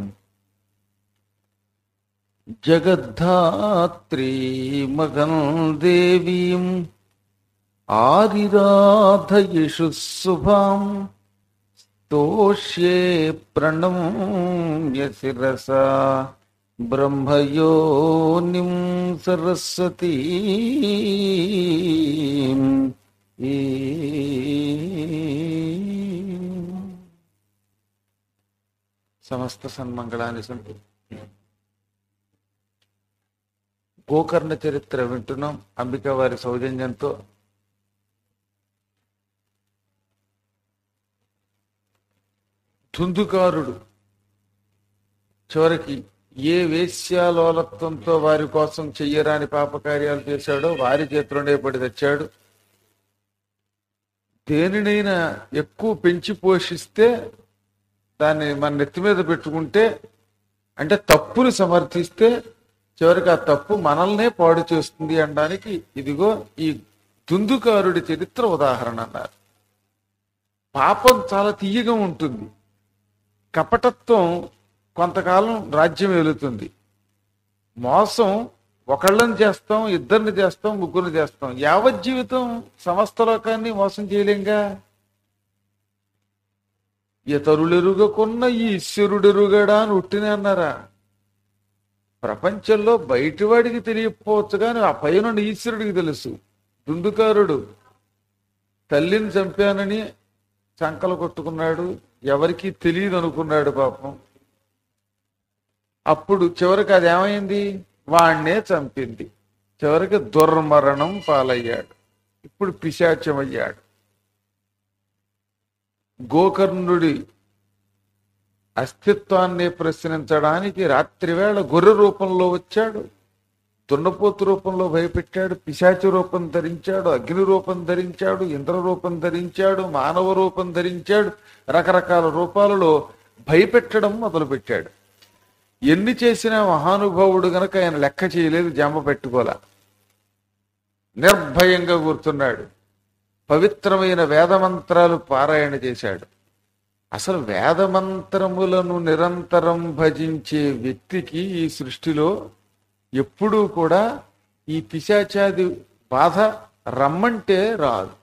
జగద్ధాత్రీమగం దేవీం ఆరిరాధయిషు శుభాం స్తోష్యే ప్రణమ్య శిరసా బ్రహ్మయోనిం సరస్వతీ సమస్త సన్మంగళాన్ని సంతు గోకర్ణ చరిత్ర వింటున్నాం అంబిక వారి సౌజన్యంతో ధుందుకారుడు చివరికి ఏ వేశ్యాలోలత్వంతో వారి కోసం చెయ్యరాని పాపకార్యాలు చేశాడో వారి చేతిలోనే పడి తెచ్చాడు దేనినైనా ఎక్కువ పెంచి పోషిస్తే దాన్ని మన నెత్తి మీద పెట్టుకుంటే అంటే తప్పుని సమర్థిస్తే చివరికి ఆ తప్పు మనల్నే పాడు చేస్తుంది అనడానికి ఇదిగో ఈ దుందుకారుడి చరిత్ర ఉదాహరణ అన్నారు పాపం చాలా తీయగా ఉంటుంది కపటత్వం కొంతకాలం రాజ్యం వెళుతుంది మోసం ఒకళ్ళని చేస్తాం ఇద్దరిని చేస్తాం ముగ్గురిని చేస్తాం యావత్ జీవితం సమస్త లోకాన్ని మోసం చేయలేంగా ఇతరులెరుగకున్న ఈ ఈశ్వరుడెరుగడా అని ఉట్టినే అన్నారా ప్రపంచంలో బయటివాడికి తెలియకపోవచ్చు కానీ ఆ పైన ఈశ్వరుడికి తెలుసు దుందుకారుడు తల్లిని చంపానని చంకలు కొట్టుకున్నాడు ఎవరికి తెలియదు అనుకున్నాడు పాపం అప్పుడు చివరికి అది ఏమైంది వాణ్ణే చంపింది చివరికి దుర్మరణం పాలయ్యాడు ఇప్పుడు పిశాచమయ్యాడు గోకర్ణుడి అస్తిత్వాన్ని ప్రశ్నించడానికి రాత్రివేళ గొర్రె రూపంలో వచ్చాడు దున్నపోతు రూపంలో భయపెట్టాడు పిశాచి రూపం ధరించాడు అగ్ని రూపం ధరించాడు ఇంద్ర రూపం ధరించాడు మానవ రూపం ధరించాడు రకరకాల రూపాలలో భయపెట్టడం మొదలుపెట్టాడు ఎన్ని చేసినా మహానుభావుడు గనక ఆయన లెక్క చేయలేదు జంబ పెట్టుకోలే నిర్భయంగా కూర్చున్నాడు పవిత్రమైన వేదమంత్రాలు పారాయణ చేశాడు అసలు వేదమంత్రములను నిరంతరం భజించే వ్యక్తికి ఈ సృష్టిలో ఎప్పుడూ కూడా ఈ పిశాచాది బాధ రమ్మంటే రాదు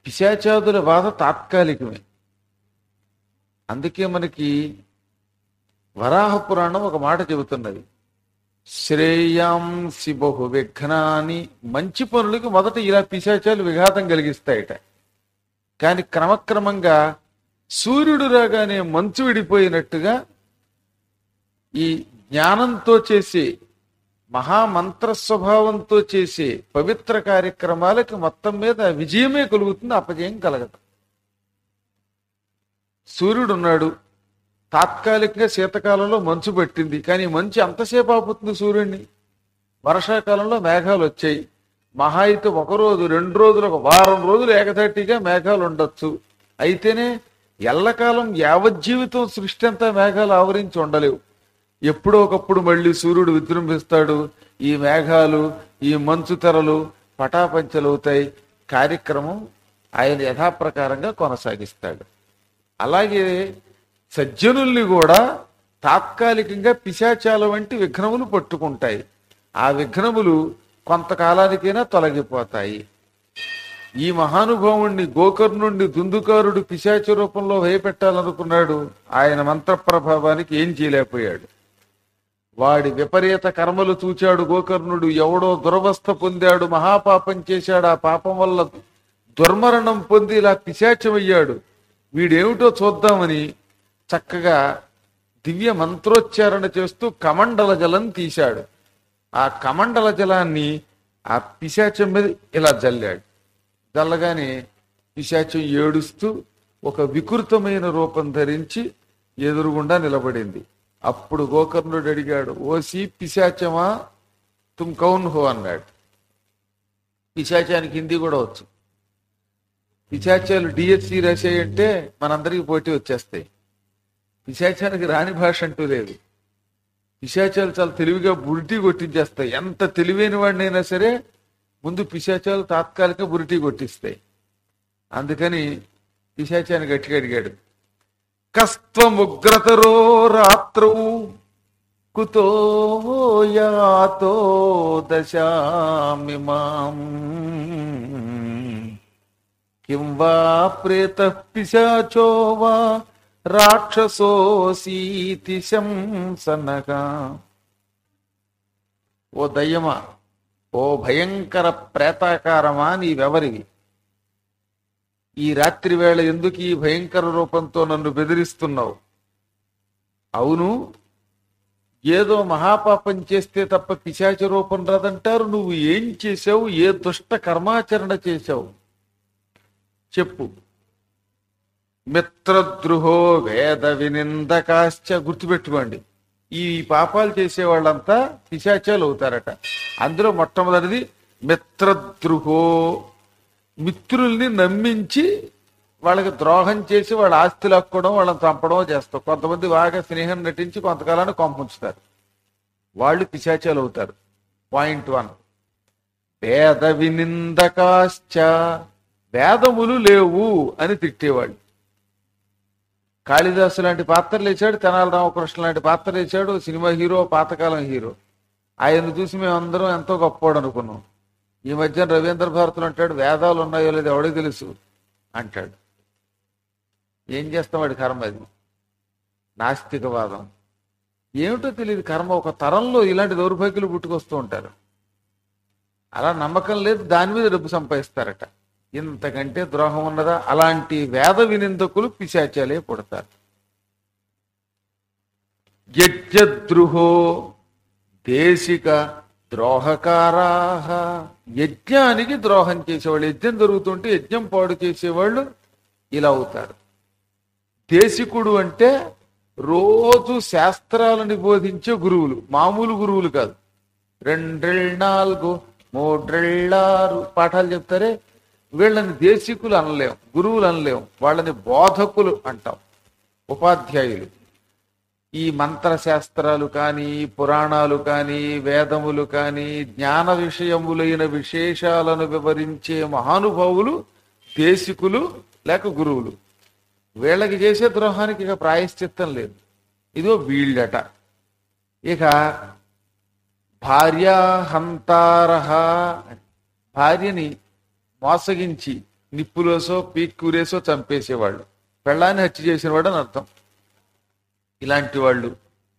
పిశాచాదుల బాధ తాత్కాలికమే అందుకే మనకి వరాహ పురాణం ఒక మాట చెబుతున్నది శ్రేయాంసి బహు విఘ్నాని మంచి పనులకి మొదట ఇలా పిశాచాలు విఘాతం కలిగిస్తాయట కానీ క్రమక్రమంగా సూర్యుడు రాగానే మంచు విడిపోయినట్టుగా ఈ జ్ఞానంతో చేసే మహామంత్ర స్వభావంతో చేసే పవిత్ర కార్యక్రమాలకి మొత్తం మీద విజయమే కలుగుతుంది అపజయం కలగదు సూర్యుడు ఉన్నాడు తాత్కాలికంగా శీతకాలంలో మంచు పట్టింది కానీ మంచు ఎంతసేపు ఆపుతుంది సూర్యుడిని వర్షాకాలంలో మేఘాలు వచ్చాయి మహా అయితే ఒక రోజు రెండు రోజులు ఒక వారం రోజులు ఏకధాటిగా మేఘాలు ఉండొచ్చు అయితేనే ఎల్లకాలం యావజ్జీవితం సృష్టి అంతా మేఘాలు ఆవరించి ఉండలేవు ఎప్పుడో ఒకప్పుడు మళ్ళీ సూర్యుడు విజృంభిస్తాడు ఈ మేఘాలు ఈ మంచు తెరలు పటాపంచలవుతాయి కార్యక్రమం ఆయన యథాప్రకారంగా కొనసాగిస్తాడు అలాగే సజ్జనుల్ని కూడా తాత్కాలికంగా పిశాచాల వంటి విఘ్నములు పట్టుకుంటాయి ఆ విఘ్నములు కొంతకాలానికైనా తొలగిపోతాయి ఈ మహానుభావుణ్ణి గోకర్ణుణ్ణి దుందుకారుడు పిశాచ రూపంలో భయపెట్టాలనుకున్నాడు ఆయన మంత్ర ప్రభావానికి ఏం చేయలేకపోయాడు వాడి విపరీత కర్మలు చూచాడు గోకర్ణుడు ఎవడో దురవస్థ పొందాడు మహాపాపం చేశాడు ఆ పాపం వల్ల దుర్మరణం పొంది ఇలా పిశాచమయ్యాడు వీడేమిటో చూద్దామని చక్కగా దివ్య మంత్రోచ్చారణ చేస్తూ కమండల జలం తీశాడు ఆ కమండల జలాన్ని ఆ పిశాచం మీద ఇలా జల్లాడు జల్లగానే పిశాచం ఏడుస్తూ ఒక వికృతమైన రూపం ధరించి ఎదురుగుండా నిలబడింది అప్పుడు గోకర్ణుడు అడిగాడు ఓసి పిశాచమా తుమ్ కౌన్ హో అన్నాడు పిశాచానికి హిందీ కూడా వచ్చు పిశాచాలు డిఎస్సి రాసాయంటే మనందరికీ పోటీ వచ్చేస్తాయి పిశాచానికి రాని భాష అంటూ లేదు పిశాచాలు చాలా తెలివిగా బురిటి కొట్టించేస్తాయి ఎంత తెలివైన వాడినైనా సరే ముందు పిశాచాలు తాత్కాలిక బురిటి కొట్టిస్తాయి అందుకని పిశాచాన్ని గట్టిగా అడిగాడు కస్త్వముగ్రతరో రాత్రౌ కుతో యాతో దశామిమాం కిం వా ప్రేత పిశాచో వా రాక్షసోసీతి శంసనగా ఓ దయ్యమా ఓ భయంకర ప్రేతాకారమా నీవెవరివి ఈ రాత్రి వేళ ఎందుకు ఈ భయంకర రూపంతో నన్ను బెదిరిస్తున్నావు అవును ఏదో మహాపాపం చేస్తే తప్ప పిశాచ రూపం రాదంటారు నువ్వు ఏం చేసావు ఏ దుష్ట కర్మాచరణ చేశావు చెప్పు మిత్రద్రుహో వేద వినిందకాశ్చ గుర్తుపెట్టుకోండి ఈ పాపాలు చేసే వాళ్ళంతా పిశాచాలు అవుతారట అందులో మొట్టమొదటిది మిత్రద్రుహో మిత్రుల్ని నమ్మించి వాళ్ళకి ద్రోహం చేసి వాళ్ళ ఆస్తి లాక్కోవడం వాళ్ళని చంపడం చేస్తారు కొంతమంది బాగా స్నేహం నటించి కొంతకాలాన్ని కొంపుంచుతారు వాళ్ళు పిశాచాలు అవుతారు పాయింట్ వన్ వేద వినిందకాశ్చ వేదములు లేవు అని తిట్టేవాళ్ళు కాళిదాసు లాంటి పాత్రలు వేసాడు తెనాల రామకృష్ణ లాంటి పాత్రలు వేసాడు సినిమా హీరో పాతకాలం హీరో ఆయన చూసి మేమందరం ఎంతో గొప్పవాడు అనుకున్నాం ఈ మధ్య రవీంద్ర భారతులు అంటాడు వేదాలు ఉన్నాయో లేదో ఎవడికి తెలుసు అంటాడు ఏం చేస్తాం వాడి కర్మ అది నాస్తికవాదం ఏమిటో తెలియదు కర్మ ఒక తరంలో ఇలాంటి దౌర్భాగ్యులు పుట్టుకొస్తూ ఉంటారు అలా నమ్మకం లేదు దాని మీద డబ్బు సంపాదిస్తారట ఇంతకంటే ద్రోహం ఉన్నదా అలాంటి వేద వినిందకులు పిశాచాలే పుడతారు యజ్ఞద్రుహో దేశిక ద్రోహకారాహ యజ్ఞానికి ద్రోహం చేసేవాళ్ళు యజ్ఞం జరుగుతుంటే యజ్ఞం పాడు చేసేవాళ్ళు ఇలా అవుతారు దేశికుడు అంటే రోజు శాస్త్రాలను బోధించే గురువులు మామూలు గురువులు కాదు రెండేళ్ళ నాలుగు మూడ్రెళ్ళారు పాఠాలు చెప్తారే వీళ్ళని దేశికులు అనలేం గురువులు అనలేం వాళ్ళని బోధకులు అంటాం ఉపాధ్యాయులు ఈ మంత్రశాస్త్రాలు కానీ పురాణాలు కానీ వేదములు కానీ జ్ఞాన విషయములైన విశేషాలను వివరించే మహానుభావులు దేశికులు లేక గురువులు వీళ్ళకి చేసే ద్రోహానికి ఇక ప్రాయశ్చిత్తం లేదు ఇదో వీళ్ళట ఇక భార్యాహంతారహ భార్యని మోసగించి నిప్పులోసో పీక్కూరేసో చంపేసేవాళ్ళు పెళ్ళాన్ని హత్య చేసిన వాడు అని అర్థం ఇలాంటి వాళ్ళు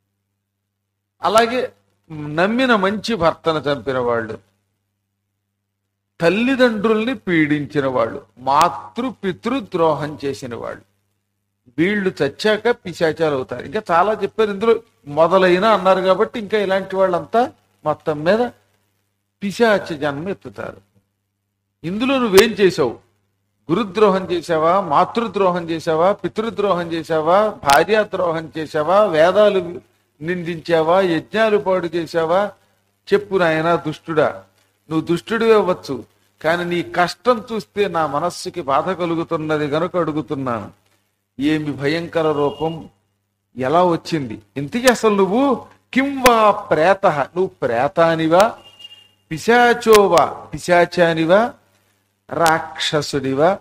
అలాగే నమ్మిన మంచి భర్తను చంపిన వాళ్ళు తల్లిదండ్రుల్ని పీడించిన వాళ్ళు మాతృ పితృ ద్రోహం చేసిన వాళ్ళు వీళ్ళు చచ్చాక పిశాచాలు అవుతారు ఇంకా చాలా చెప్పారు ఇందులో మొదలైన అన్నారు కాబట్టి ఇంకా ఇలాంటి వాళ్ళంతా మొత్తం మీద పిశాచ జన్మ ఎత్తుతారు ఇందులో నువ్వేం చేసావు గురుద్రోహం చేసావా మాతృద్రోహం చేసావా పితృద్రోహం చేసావా భార్యాద్రోహం చేసావా వేదాలు నిందించావా యజ్ఞాలు పాడు చేసావా చెప్పు నాయన దుష్టుడా నువ్వు దుష్టుడివే అవ్వచ్చు కానీ నీ కష్టం చూస్తే నా మనస్సుకి బాధ కలుగుతున్నది గనుక అడుగుతున్నాను ఏమి భయంకర రూపం ఎలా వచ్చింది ఇంతకీ అసలు నువ్వు కింవా ప్రేత నువ్వు ప్రేతానివా పిశాచోవా పిశాచానివా రాక్షసుడివా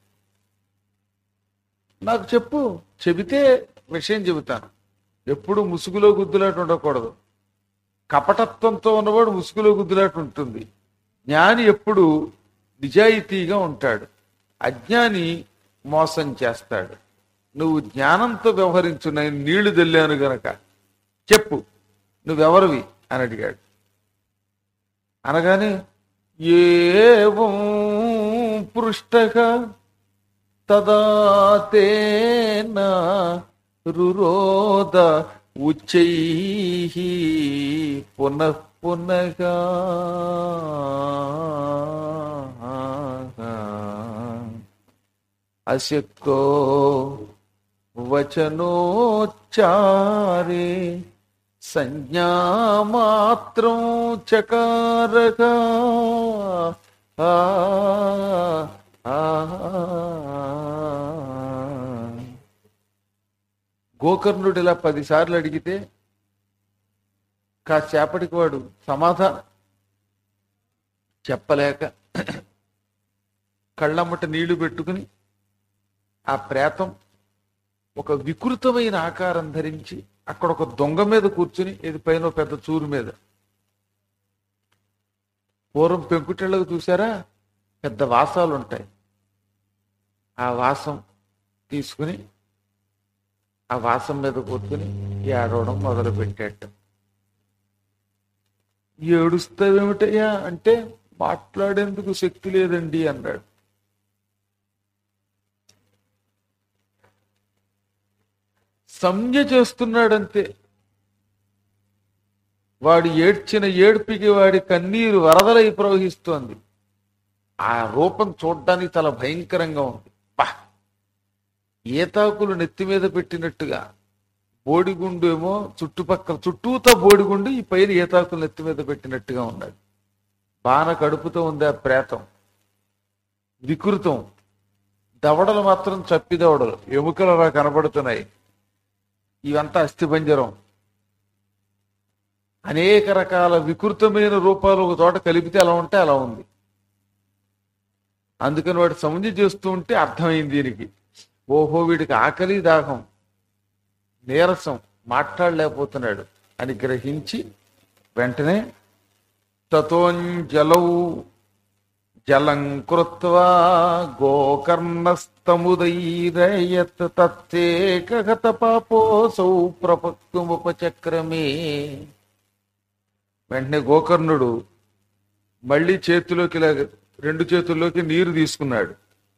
నాకు చెప్పు చెబితే విషయం చెబుతాను ఎప్పుడు ముసుగులో గుద్దులాట ఉండకూడదు కపటత్వంతో ఉన్నవాడు ముసుగులో గుద్దులాట ఉంటుంది జ్ఞాని ఎప్పుడు నిజాయితీగా ఉంటాడు అజ్ఞాని మోసం చేస్తాడు నువ్వు జ్ఞానంతో వ్యవహరించు నేను నీళ్లు తెల్లాను గనక చెప్పు నువ్వెవరివి అని అడిగాడు అనగానే ఏవం పృష్టగా తదా తేన రురోద ఉచ్చై పునః పునగా అశక్తో వచనోచ్చారే సంజ్ఞామాత్రం చకారగా ఆ, ఆ, గోకర్ణుడు ఇలా పదిసార్లు అడిగితే కాసేపటికి వాడు సమాధానం చెప్పలేక కళ్ళమ్మట నీళ్లు పెట్టుకుని ఆ ప్రేతం ఒక వికృతమైన ఆకారం ధరించి అక్కడ ఒక దొంగ మీద కూర్చుని ఇది పైన ఒక పెద్ద చూరు మీద పూర్వం పెంకుటిళ్ళకు చూసారా పెద్ద వాసాలు ఉంటాయి ఆ వాసం తీసుకుని ఆ వాసం మీద కూర్చుని ఏడవడం మొదలు పెట్టేట ఏడుస్తావేమిటయ్యా అంటే మాట్లాడేందుకు శక్తి లేదండి అన్నాడు సంజ్ఞ చేస్తున్నాడంతే వాడు ఏడ్చిన ఏడ్పికి వాడి కన్నీరు వరదలై ప్రవహిస్తోంది ఆ రూపం చూడ్డానికి చాలా భయంకరంగా ఉంది బా ఏతాకులు నెత్తి మీద పెట్టినట్టుగా బోడిగుండు ఏమో చుట్టుపక్కల చుట్టూతో బోడిగుండు ఈ పైన ఏతాకులు నెత్తి మీద పెట్టినట్టుగా ఉన్నాడు బాణ కడుపుతో ఉంది ఆ ప్రేతం వికృతం దవడలు మాత్రం చప్పి దవడలు ఎముకలు అలా కనబడుతున్నాయి ఇవంతా అస్థిపంజరం అనేక రకాల వికృతమైన రూపాలు ఒక చోట కలిపితే అలా ఉంటే అలా ఉంది అందుకని వాడు సముద్రం చేస్తూ ఉంటే అర్థమైంది దీనికి ఓహో వీడికి ఆకలి దాహం నీరసం మాట్లాడలేకపోతున్నాడు అని గ్రహించి వెంటనే తతోంజలౌ జలం కృత్వా గోకర్ణస్తముదైరయత్ తత్తేకగత పాపోసౌ ప్రపక్తుముపచక్రమే వెంటనే గోకర్ణుడు మళ్ళీ చేతిలోకి ఇలా రెండు చేతుల్లోకి నీరు తీసుకున్నాడు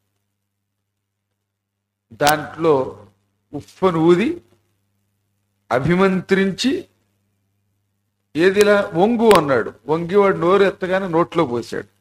దాంట్లో ఉప్పను ఊది అభిమంత్రించి ఏదిలా వంగు అన్నాడు వంగి వాడు నోరు ఎత్తగానే నోట్లో పోసాడు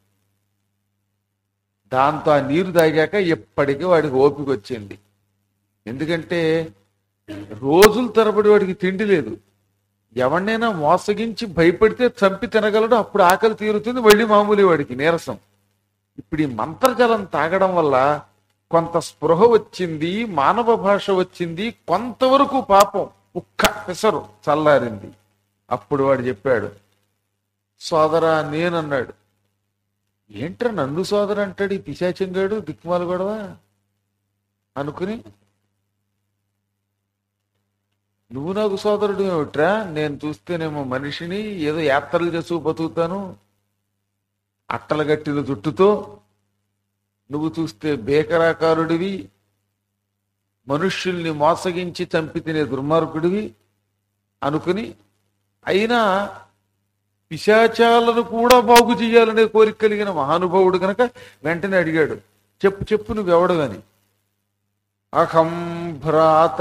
దాంతో ఆ నీరు తాగాక ఎప్పటికీ వాడికి ఓపిక వచ్చింది ఎందుకంటే రోజుల తరబడి వాడికి తిండి లేదు ఎవరినైనా మోసగించి భయపడితే చంపి తినగలడు అప్పుడు ఆకలి తీరుతుంది మళ్ళీ మామూలు వాడికి నీరసం ఇప్పుడు ఈ మంత్రజలం తాగడం వల్ల కొంత స్పృహ వచ్చింది మానవ భాష వచ్చింది కొంతవరకు పాపం ఉక్క పెసరు చల్లారింది అప్పుడు వాడు చెప్పాడు సోదరా నేనన్నాడు ఏంట్రా నన్ను సోదరు అంటాడు ఈ పిశాచంగాడు దిక్కుమాలు గొడవ అనుకుని నువ్వు నాకు సోదరుడు ఏమిట్రా నేను చూస్తేనేమో మనిషిని ఏదో యాత్రలు చేస్తూ బతుకుతాను అట్టల గట్టిన జుట్టుతో నువ్వు చూస్తే బేకరాకారుడివి మనుష్యుల్ని మోసగించి చంపి తినే దుర్మార్గుడివి అనుకుని అయినా పిశాచాలను కూడా బాగు చేయాలనే కోరిక కలిగిన మహానుభావుడు గనక వెంటనే అడిగాడు చెప్పు చెప్పు నువ్వెవడు అని అహం భ్రాత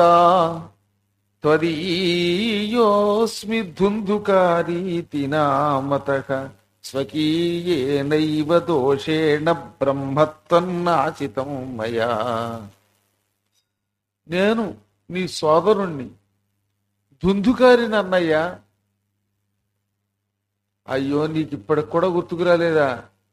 త్వదీయోస్మి ధుందుకారీతి నామత స్వకీయేనైవ దోషేణ బ్రహ్మత్వన్నాచితం మయా నేను నీ సోదరుణ్ణి ధుందుకారిని అన్నయ్యా అయ్యో నీకు ఇప్పటికి కూడా గుర్తుకు రాలేదా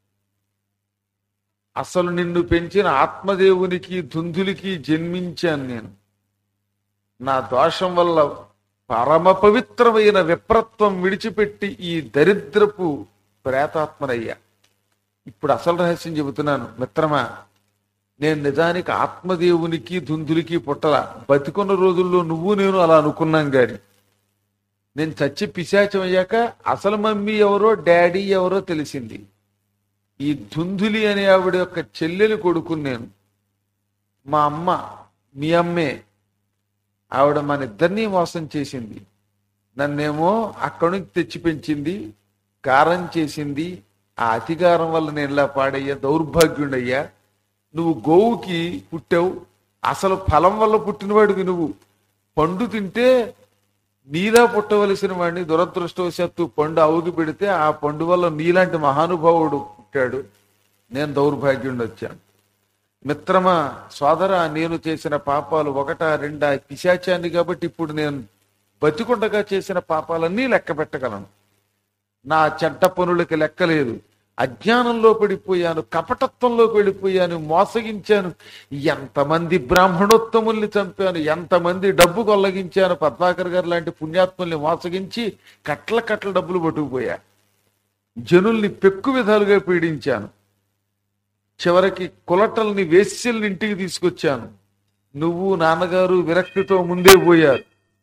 అసలు నిన్ను పెంచిన ఆత్మదేవునికి ధుందులకి జన్మించాను నేను నా దోషం వల్ల పరమ పవిత్రమైన విప్రత్వం విడిచిపెట్టి ఈ దరిద్రపు ప్రేతాత్మనయ్యా ఇప్పుడు అసలు రహస్యం చెబుతున్నాను మిత్రమా నేను నిజానికి ఆత్మదేవునికి ధుందులకి పుట్టల బతికున్న రోజుల్లో నువ్వు నేను అలా అనుకున్నాం గాని నేను చచ్చి పిశాచం అయ్యాక అసలు మమ్మీ ఎవరో డాడీ ఎవరో తెలిసింది ఈ ధుందులి అనే ఆవిడ యొక్క చెల్లెలు కొడుకుని నేను మా అమ్మ మీ అమ్మే ఆవిడ మన ఇద్దరినీ మోసం చేసింది నన్నేమో అక్కడి నుంచి తెచ్చి పెంచింది గారం చేసింది ఆ అతిగారం వల్ల నేను ఇలా పాడయ్యా దౌర్భాగ్యుడయ్యా నువ్వు గోవుకి పుట్టావు అసలు ఫలం వల్ల పుట్టినవాడివి నువ్వు పండు తింటే నీలా పుట్టవలసిన వాడిని దురదృష్టవశాత్తు పండు అవుకి పెడితే ఆ పండు వల్ల నీలాంటి మహానుభావుడు పుట్టాడు నేను దౌర్భాగ్యుడిని వచ్చాను మిత్రమా సోదర నేను చేసిన పాపాలు ఒకటా రెండా పిశాచాన్ని కాబట్టి ఇప్పుడు నేను బతికుండగా చేసిన పాపాలన్నీ లెక్క పెట్టగలను నా చెడ్డ పనులకి లెక్కలేదు అజ్ఞానంలో పడిపోయాను కపటత్వంలోకి వెళ్ళిపోయాను మోసగించాను ఎంతమంది బ్రాహ్మణోత్తముల్ని చంపాను ఎంతమంది డబ్బు కొల్లగించాను పద్మాకర్ గారు లాంటి పుణ్యాత్ముల్ని మోసగించి కట్ల కట్ల డబ్బులు పట్టుకుపోయా జనుల్ని పెక్కు విధాలుగా పీడించాను చివరికి కులటల్ని వేశ్యల్ని ఇంటికి తీసుకొచ్చాను నువ్వు నాన్నగారు విరక్తితో ముందే పోయారు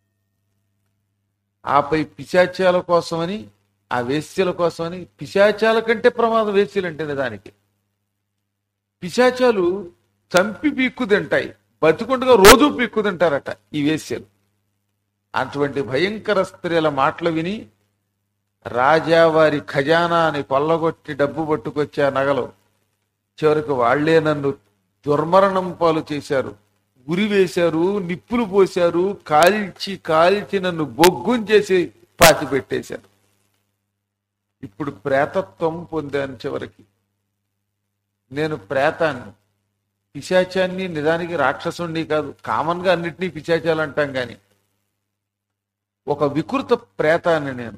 ఆపై పిశాచాల కోసమని ఆ వేశ్యల కోసమని పిశాచాల కంటే ప్రమాదం వేశ్యలంటే నిజానికి పిశాచాలు చంపి పీక్కు తింటాయి బతికుండగా రోజు పీక్కు తింటారట ఈ వేశ్యలు అటువంటి భయంకర స్త్రీల మాటలు విని రాజా వారి ఖజానాని కొల్లగొట్టి డబ్బు పట్టుకొచ్చే నగలు చివరికి వాళ్లే నన్ను దుర్మరణం పాలు చేశారు గురి వేశారు నిప్పులు పోశారు కాల్చి కాల్చి నన్ను బొగ్గుం చేసి పాతి పెట్టేశారు ఇప్పుడు ప్రేతత్వం పొందాను చివరికి నేను ప్రేతాన్ని పిశాచాన్ని నిజానికి రాక్షసుణ్ణి కాదు కామన్ గా అన్నిటినీ పిశాచాలు అంటాం గాని ఒక వికృత ప్రేతాన్ని నేను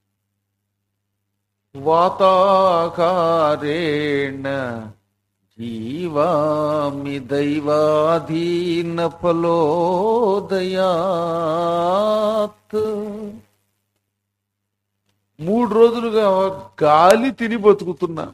వాతాకారేణ జీవామి దైవాధీన ఫలోదయాత్ మూడు రోజులుగా గాలి తిని బతుకుతున్నా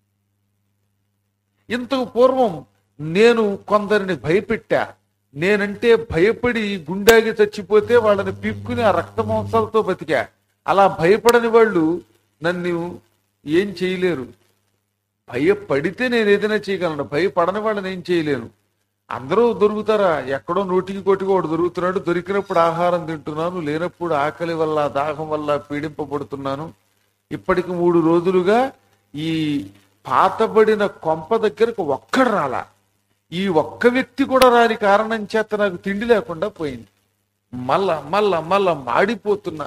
ఇంతకు పూర్వం నేను కొందరిని భయపెట్టా నేనంటే భయపడి గుండాగి చచ్చిపోతే వాళ్ళని పీక్కుని ఆ రక్త మాంసాలతో బతికా అలా భయపడని వాళ్ళు నన్ను ఏం చేయలేరు భయపడితే నేను ఏదైనా చేయగలను భయపడని వాళ్ళని ఏం చేయలేను అందరూ దొరుకుతారా ఎక్కడో నోటికి కోటికి వాడు దొరుకుతున్నాడు దొరికినప్పుడు ఆహారం తింటున్నాను లేనప్పుడు ఆకలి వల్ల దాహం వల్ల పీడింపబడుతున్నాను ఇప్పటికి మూడు రోజులుగా ఈ పాతబడిన కొంప దగ్గరకు ఒక్కడు రాలా ఈ ఒక్క వ్యక్తి కూడా రాని కారణం చేత నాకు తిండి లేకుండా పోయింది మళ్ళా మళ్ళా మళ్ళా మాడిపోతున్నా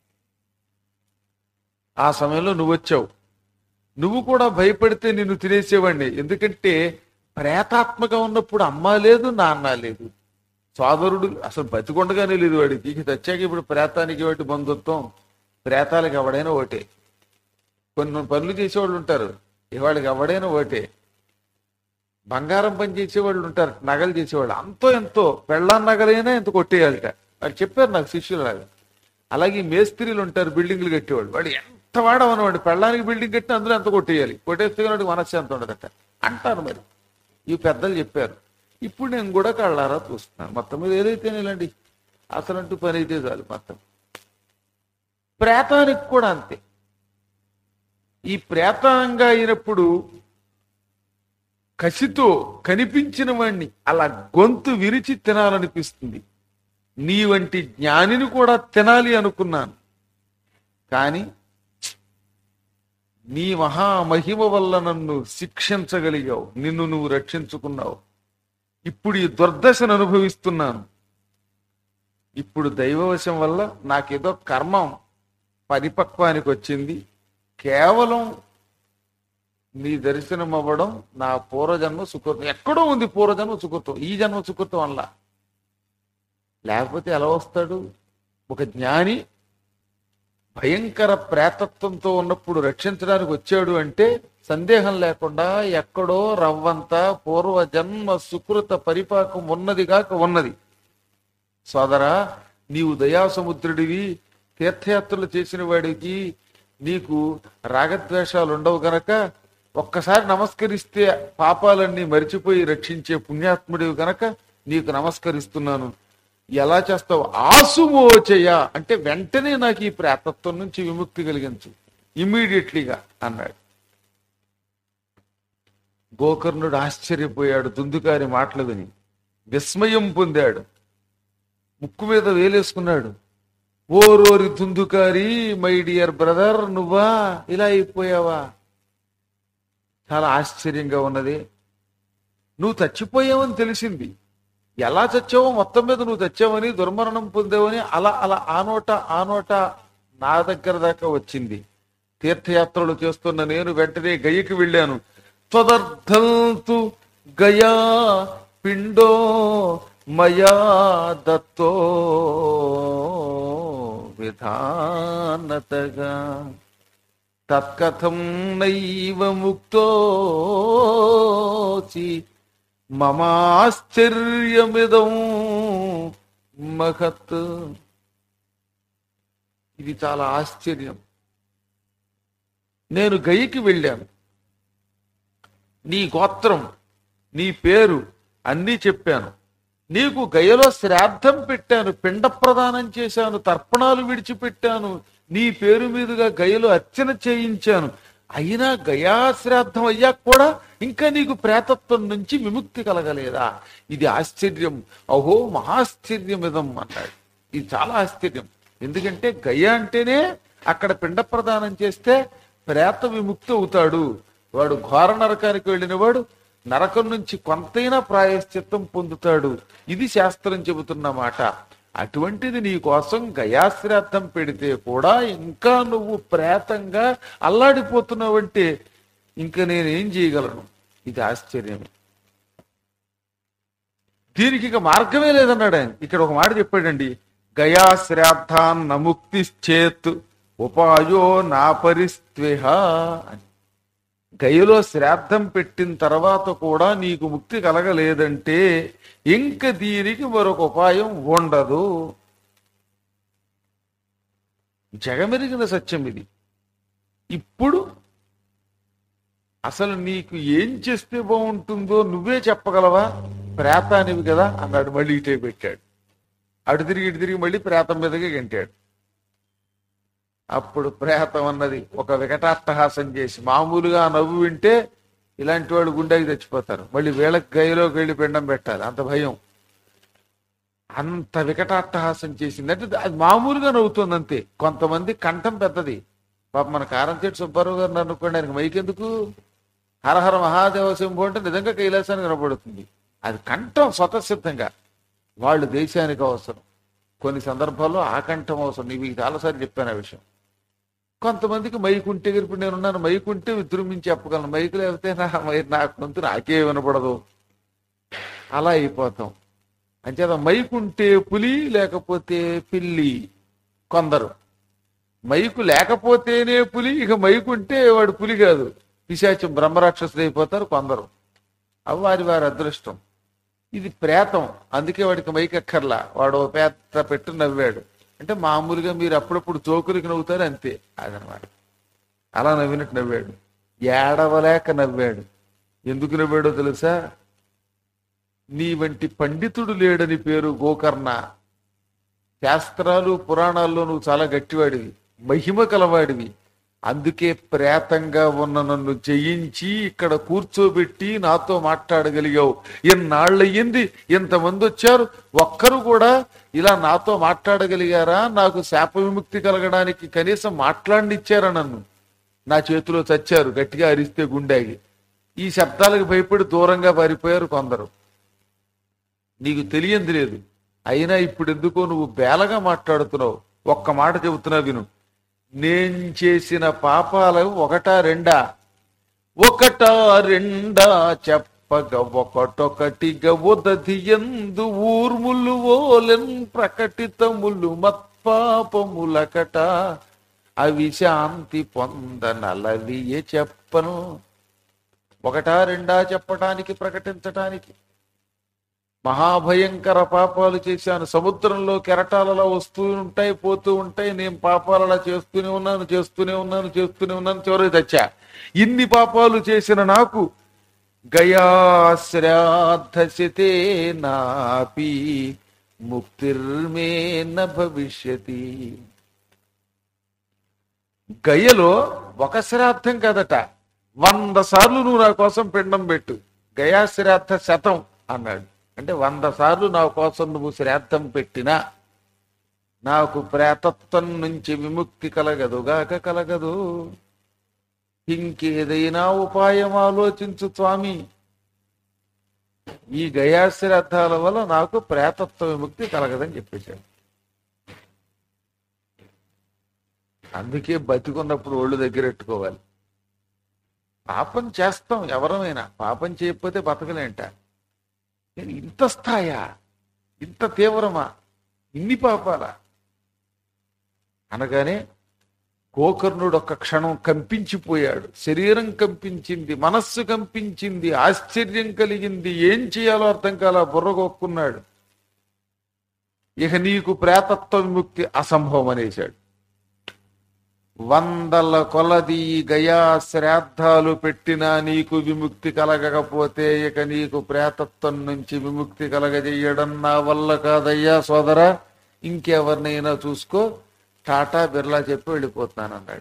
ఆ సమయంలో నువ్వు వచ్చావు నువ్వు కూడా భయపడితే నిన్ను తినేసేవాడిని ఎందుకంటే ప్రేతాత్మగా ఉన్నప్పుడు అమ్మ లేదు నాన్న లేదు సోదరుడు అసలు బతికొండగానే లేదు వాడికి ఇక తెచ్చాక ఇప్పుడు ప్రేతానికి వాటి బంధుత్వం ప్రేతాలకు ఎవడైనా ఒకటే కొన్ని పనులు చేసేవాళ్ళు ఉంటారు ఇవాళకి ఎవడైనా ఒకటే బంగారం పని చేసేవాళ్ళు ఉంటారు నగలు చేసేవాళ్ళు అంతో ఎంతో పెళ్ళాన్ నగలైనా ఎంత కొట్టేయాలట వాళ్ళు చెప్పారు నాకు శిష్యులాగా అలాగే మేస్త్రీలు ఉంటారు బిల్డింగ్లు కట్టేవాళ్ళు వాడు ఎంత వాడవనవాడు పెళ్ళానికి బిల్డింగ్ కట్టి అందులో ఎంత కొట్టేయాలి కొట్టేస్తే వాడికి మనశ్శాంతి ఉండదట అంటారు మరి ఈ పెద్దలు చెప్పారు ఇప్పుడు నేను కూడా కళ్ళారా చూస్తున్నాను మొత్తం మీద ఏదైతే ఇలాంటి అసలంటూ పని అయితే చాలు మొత్తం ప్రేతానికి కూడా అంతే ఈ ప్రేతంగా అయినప్పుడు కసితో కనిపించిన వాణ్ణి అలా గొంతు విరిచి తినాలనిపిస్తుంది నీ వంటి జ్ఞానిని కూడా తినాలి అనుకున్నాను కానీ నీ మహామహిమ వల్ల నన్ను శిక్షించగలిగావు నిన్ను నువ్వు రక్షించుకున్నావు ఇప్పుడు ఈ దుర్దశను అనుభవిస్తున్నాను ఇప్పుడు దైవవశం వల్ల నాకేదో కర్మం పరిపక్వానికి వచ్చింది కేవలం నీ దర్శనం అవ్వడం నా పూర్వజన్మ సుకృతం ఎక్కడో ఉంది పూర్వజన్మ సుకృతం ఈ జన్మ సుకృతం వల్ల లేకపోతే ఎలా వస్తాడు ఒక జ్ఞాని భయంకర ప్రేతత్వంతో ఉన్నప్పుడు రక్షించడానికి వచ్చాడు అంటే సందేహం లేకుండా ఎక్కడో రవ్వంత పూర్వ జన్మ సుకృత పరిపాకం ఉన్నది కాక ఉన్నది సోదరా నీవు దయాసముద్రుడివి తీర్థయాత్రలు చేసిన వాడికి నీకు రాగద్వేషాలు ఉండవు గనక ఒక్కసారి నమస్కరిస్తే పాపాలన్నీ మరిచిపోయి రక్షించే పుణ్యాత్ముడివి గనక నీకు నమస్కరిస్తున్నాను ఎలా చేస్తావు ఆసుమోచయ అంటే వెంటనే నాకు ఈ ప్రేతత్వం నుంచి విముక్తి కలిగించు ఇమ్మీడియట్లీగా అన్నాడు గోకర్ణుడు ఆశ్చర్యపోయాడు దుందుకారి మాటలు విని విస్మయం పొందాడు ముక్కు మీద వేలేసుకున్నాడు ఓరోరి దుందుకారి మై డియర్ బ్రదర్ నువ్వా ఇలా అయిపోయావా చాలా ఆశ్చర్యంగా ఉన్నది నువ్వు చచ్చిపోయావని తెలిసింది ఎలా చచ్చావో మొత్తం మీద నువ్వు చచ్చావని దుర్మరణం పొందావని అలా అలా ఆ నోట ఆ నోట నా దగ్గర దాకా వచ్చింది తీర్థయాత్రలు చేస్తున్న నేను వెంటనే గయ్యకి వెళ్ళాను త్వదర్థంతు గయా పిండో మయా దత్తో విధానతగా తత్కథం నైవ ముక్తోచి మమాశ్చర్యమిదం మహత్ ఇది చాలా ఆశ్చర్యం నేను గయికి వెళ్ళాను నీ గోత్రం నీ పేరు అన్నీ చెప్పాను నీకు గయలో శ్రాద్ధం పెట్టాను పిండ ప్రదానం చేశాను తర్పణాలు విడిచిపెట్టాను నీ పేరు మీదుగా గయలో అర్చన చేయించాను అయినా గయా శ్రాద్ధం అయ్యాక కూడా ఇంకా నీకు ప్రేతత్వం నుంచి విముక్తి కలగలేదా ఇది ఆశ్చర్యం అహో మహాశ్చర్యమిదం అన్నాడు ఇది చాలా ఆశ్చర్యం ఎందుకంటే గయ అంటేనే అక్కడ పిండ ప్రదానం చేస్తే ప్రేత విముక్తి అవుతాడు వాడు ఘోర నరకానికి వెళ్ళిన వాడు నరకం నుంచి కొంతైనా ప్రాయశ్చిత్తం పొందుతాడు ఇది శాస్త్రం చెబుతున్న మాట అటువంటిది నీ కోసం గయాశ్రాద్ధం పెడితే కూడా ఇంకా నువ్వు ప్రేతంగా అల్లాడిపోతున్నావంటే ఇంకా నేనేం చేయగలను ఇది ఆశ్చర్యం దీనికి ఇక మార్గమే లేదన్నాడు ఆయన ఇక్కడ ఒక మాట చెప్పాడండి గయా శ్రాద్ధాన్ నముక్తిశ్చేత్ ఉపాయో నా పరిస్త్వేహ అని గయలో శ్రాద్ధం పెట్టిన తర్వాత కూడా నీకు ముక్తి కలగలేదంటే ఇంక దీనికి మరొక ఉపాయం ఉండదు జగమెరిగిన సత్యం ఇది ఇప్పుడు అసలు నీకు ఏం చేస్తే బాగుంటుందో నువ్వే చెప్పగలవా ప్రేతానివి కదా అన్నాడు మళ్ళీ ఇటే పెట్టాడు అటు తిరిగి ఇటు తిరిగి మళ్ళీ ప్రేతం మీదకి గంటాడు అప్పుడు ప్రేతం అన్నది ఒక వికటాట్టహాసం చేసి మామూలుగా ఆ నవ్వు వింటే ఇలాంటి వాళ్ళు గుండెకి తెచ్చిపోతారు మళ్ళీ వీళ్ళకి గైలోకి వెళ్ళి పిండం పెట్టాలి అంత భయం అంత వికటాట్టహాసం చేసింది అంటే అది మామూలుగా నవ్వుతుంది అంతే కొంతమంది కంఠం పెద్దది పాప మన కారంచేటి సుబ్బారావు గారు అనుకోండి ఆయనకి మైకెందుకు హరహర మహాదేవ శంభు అంటే నిజంగా కైలాసానికి కనబడుతుంది అది కంఠం స్వతసిద్ధంగా వాళ్ళు దేశానికి అవసరం కొన్ని సందర్భాల్లో ఆ కంఠం అవసరం నీకు చాలాసార్లు చెప్పాను ఆ విషయం కొంతమందికి మైకు ఉంటే ఇప్పుడు నేనున్నాను మైకు ఉంటే విజృంభించి చెప్పగలను మైకు లేకపోతే నా మై- నా గొంతు నాకే వినపడదు అలా అయిపోతాం అంచేత మైకు ఉంటే పులి లేకపోతే పిల్లి కొందరు మైకు లేకపోతేనే పులి ఇక మైకు ఉంటే వాడు పులి కాదు పిశాచం బ్రహ్మరాక్షసులు అయిపోతారు కొందరు అవి వారి వారి అదృష్టం ఇది ప్రేతం అందుకే వాడికి మైక్ ఎక్కర్లా వాడు ఓ పేద పెట్టు నవ్వాడు అంటే మామూలుగా మీరు అప్పుడప్పుడు జోకులకి నవ్వుతారు అంతే అదనమాట అలా నవ్వినట్టు నవ్వాడు ఏడవలేక నవ్వాడు ఎందుకు నవ్వాడో తెలుసా నీ వంటి పండితుడు లేడని పేరు గోకర్ణ శాస్త్రాలు పురాణాల్లో నువ్వు చాలా గట్టివాడివి మహిమ కలవాడివి అందుకే ప్రేతంగా ఉన్న నన్ను జయించి ఇక్కడ కూర్చోబెట్టి నాతో మాట్లాడగలిగావు ఎన్నాళ్ళయ్యింది ఇంతమంది వచ్చారు ఒక్కరు కూడా ఇలా నాతో మాట్లాడగలిగారా నాకు శాప విముక్తి కలగడానికి కనీసం మాట్లాడినిచ్చారా నన్ను నా చేతిలో చచ్చారు గట్టిగా అరిస్తే గుండెకి ఈ శబ్దాలకు భయపడి దూరంగా పారిపోయారు కొందరు నీకు తెలియంది లేదు అయినా ఇప్పుడు ఎందుకో నువ్వు బేలగా మాట్లాడుతున్నావు ఒక్క మాట చెబుతున్నా విను నేను చేసిన పాపాలు ఒకటా రెండా ఒకటా రెండా చెప్పగ ఒకటొకటిగా ఉదది ఎందు ఊర్ములు ఓలెన్ ప్రకటితములు మత్పాపములకట అవి శాంతి పొందనలవియే చెప్పను ఒకటా రెండా చెప్పటానికి ప్రకటించటానికి మహాభయంకర పాపాలు చేశాను సముద్రంలో కెరటాలలో వస్తూ ఉంటాయి పోతూ ఉంటాయి నేను పాపాలలా చేస్తూనే ఉన్నాను చేస్తూనే ఉన్నాను చేస్తూనే ఉన్నాను చివరికి తెచ్చా ఇన్ని పాపాలు చేసిన నాకు గయాశ్రాద్ధశతే నాపి ముక్తిర్మే న భవిష్యతి గయలో ఒక శ్రాద్ధం కదట వంద సార్లు నువ్వు నా కోసం పిండం పెట్టు గయా శ్రాద్ధ శతం అన్నాడు అంటే వంద సార్లు నా కోసం నువ్వు శ్రాద్ధం పెట్టినా నాకు ప్రేతత్వం నుంచి విముక్తి కలగదుగాక కలగదు ఇంకేదైనా ఉపాయం ఆలోచించు స్వామి ఈ గయాశ్రాద్ధాల వల్ల నాకు ప్రేతత్వ విముక్తి కలగదని చెప్పేశాడు అందుకే బతికున్నప్పుడు ఒళ్ళు దగ్గరెట్టుకోవాలి పాపం చేస్తాం ఎవరమైనా పాపం చేయకపోతే బతకలేంట నేను ఇంత స్థాయా ఇంత తీవ్రమా ఇన్ని పాపాలా అనగానే గోకర్ణుడు ఒక్క క్షణం కంపించిపోయాడు శరీరం కంపించింది మనస్సు కంపించింది ఆశ్చర్యం కలిగింది ఏం చేయాలో అర్థం కాల బుర్రగొక్కున్నాడు ఇక నీకు ప్రేతత్వ విముక్తి అసంభవం అనేశాడు వందల కొలది గయా శ్రాద్ధాలు పెట్టినా నీకు విముక్తి కలగకపోతే ఇక నీకు ప్రేతత్వం నుంచి విముక్తి కలగజేయడం నా వల్ల కాదయ్యా సోదరా ఇంకెవరినైనా చూసుకో టాటా బిర్లా చెప్పి వెళ్ళిపోతున్నానన్నాడు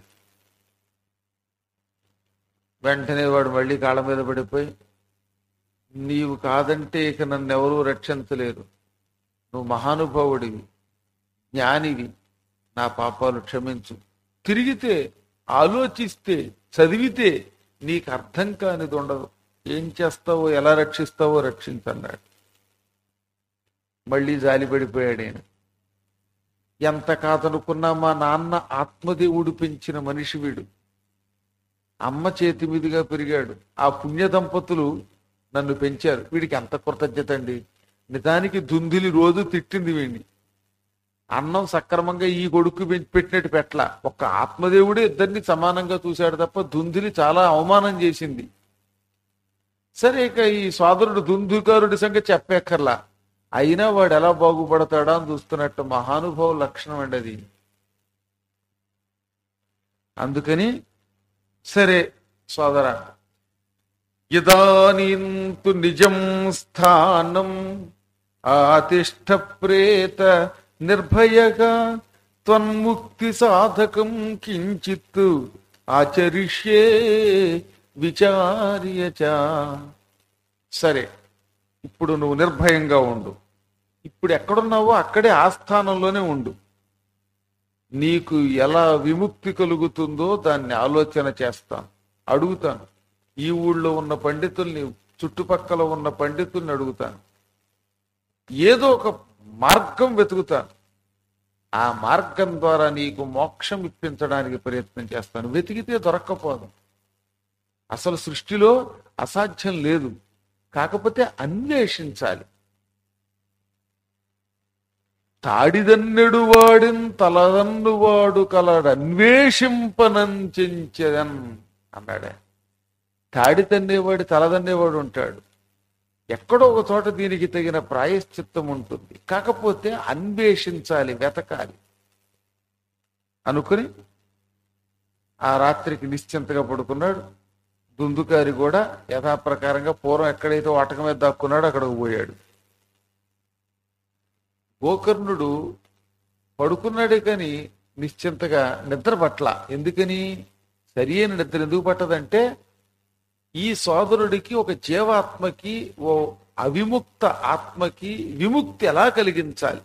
వెంటనే వాడు మళ్ళీ కాళ్ళ మీద పడిపోయి నీవు కాదంటే ఇక నన్ను ఎవరూ రక్షించలేరు నువ్వు మహానుభావుడివి జ్ఞానివి నా పాపాలు క్షమించు తిరిగితే ఆలోచిస్తే చదివితే నీకు అర్థం కానిది ఉండదు ఏం చేస్తావో ఎలా రక్షిస్తావో రక్షించన్నాడు మళ్ళీ జాలి పడిపోయాడు ఆయన ఎంత కాదనుకున్నా మా నాన్న ఆత్మదేవుడు పెంచిన మనిషి వీడు అమ్మ చేతి మీదుగా పెరిగాడు ఆ పుణ్య దంపతులు నన్ను పెంచారు వీడికి ఎంత కృతజ్ఞత అండి నిజానికి దుందులి రోజు తిట్టింది వీడిని అన్నం సక్రమంగా ఈ కొడుకు పెంచి పెట్టినట్టు పెట్టల ఒక్క ఆత్మదేవుడే ఇద్దరిని సమానంగా చూశాడు తప్ప దుందులి చాలా అవమానం చేసింది సరే ఇక ఈ సోదరుడు దుందుకారుడి సంగతి చెప్పేక్కర్లా అయినా వాడు ఎలా బాగుపడతాడా అని చూస్తున్నట్టు మహానుభావ లక్షణం అండి అది అందుకని సరే సోదర ఇదానీంతు నిజం స్థానం ఆతిష్ట ప్రేత నిర్భయగా త్వన్ముక్తి సాధకం కించిత్ ఆచరిష్యే విచార్యచ సరే ఇప్పుడు నువ్వు నిర్భయంగా ఉండు ఇప్పుడు ఎక్కడున్నావో అక్కడే ఆ స్థానంలోనే ఉండు నీకు ఎలా విముక్తి కలుగుతుందో దాన్ని ఆలోచన చేస్తాను అడుగుతాను ఈ ఊళ్ళో ఉన్న పండితుల్ని చుట్టుపక్కల ఉన్న పండితుల్ని అడుగుతాను ఏదో ఒక మార్గం వెతుకుతాను ఆ మార్గం ద్వారా నీకు మోక్షం ఇప్పించడానికి ప్రయత్నం చేస్తాను వెతికితే దొరక్కపోదు అసలు సృష్టిలో అసాధ్యం లేదు కాకపోతే అన్వేషించాలి తాడిదన్నెడు వాడిన్ తలదన్ను వాడు కలడు అన్వేషింపనంచెంచెదన్ అన్నాడే తాడి తన్నేవాడు తలదన్నేవాడు ఉంటాడు ఎక్కడో ఒక చోట దీనికి తగిన ప్రాయశ్చిత్తం ఉంటుంది కాకపోతే అన్వేషించాలి వెతకాలి అనుకుని ఆ రాత్రికి నిశ్చింతగా పడుకున్నాడు దుందుకారి కూడా యథాప్రకారంగా పూర్వం ఎక్కడైతే వాటక మీద దాక్కున్నాడో అక్కడికి పోయాడు గోకర్ణుడు పడుకున్నాడే కానీ నిశ్చింతగా నిద్ర పట్ల ఎందుకని సరి అయిన నిద్ర ఎందుకు పట్టదంటే ఈ సోదరుడికి ఒక జీవాత్మకి ఓ అవిముక్త ఆత్మకి విముక్తి ఎలా కలిగించాలి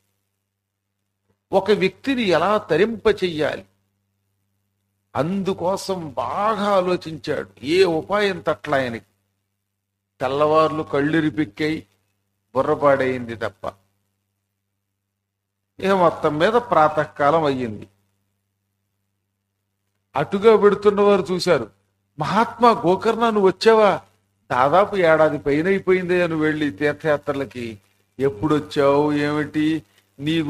ఒక వ్యక్తిని ఎలా తరింప చెయ్యాలి అందుకోసం బాగా ఆలోచించాడు ఏ ఉపాయం తట్ల ఆయనకి తెల్లవార్లు కళ్ళిరిపిక్కై బుర్రపాడైంది తప్ప ఇక మొత్తం మీద ప్రాతకాలం అయ్యింది అటుగా పెడుతున్న వారు చూశారు మహాత్మా గోకర్ణ నువ్వు వచ్చావా దాదాపు ఏడాది పైన అయిపోయిందే నువ్వు వెళ్ళి తీర్థయాత్రలకి ఎప్పుడు వచ్చావు ఏమిటి నీ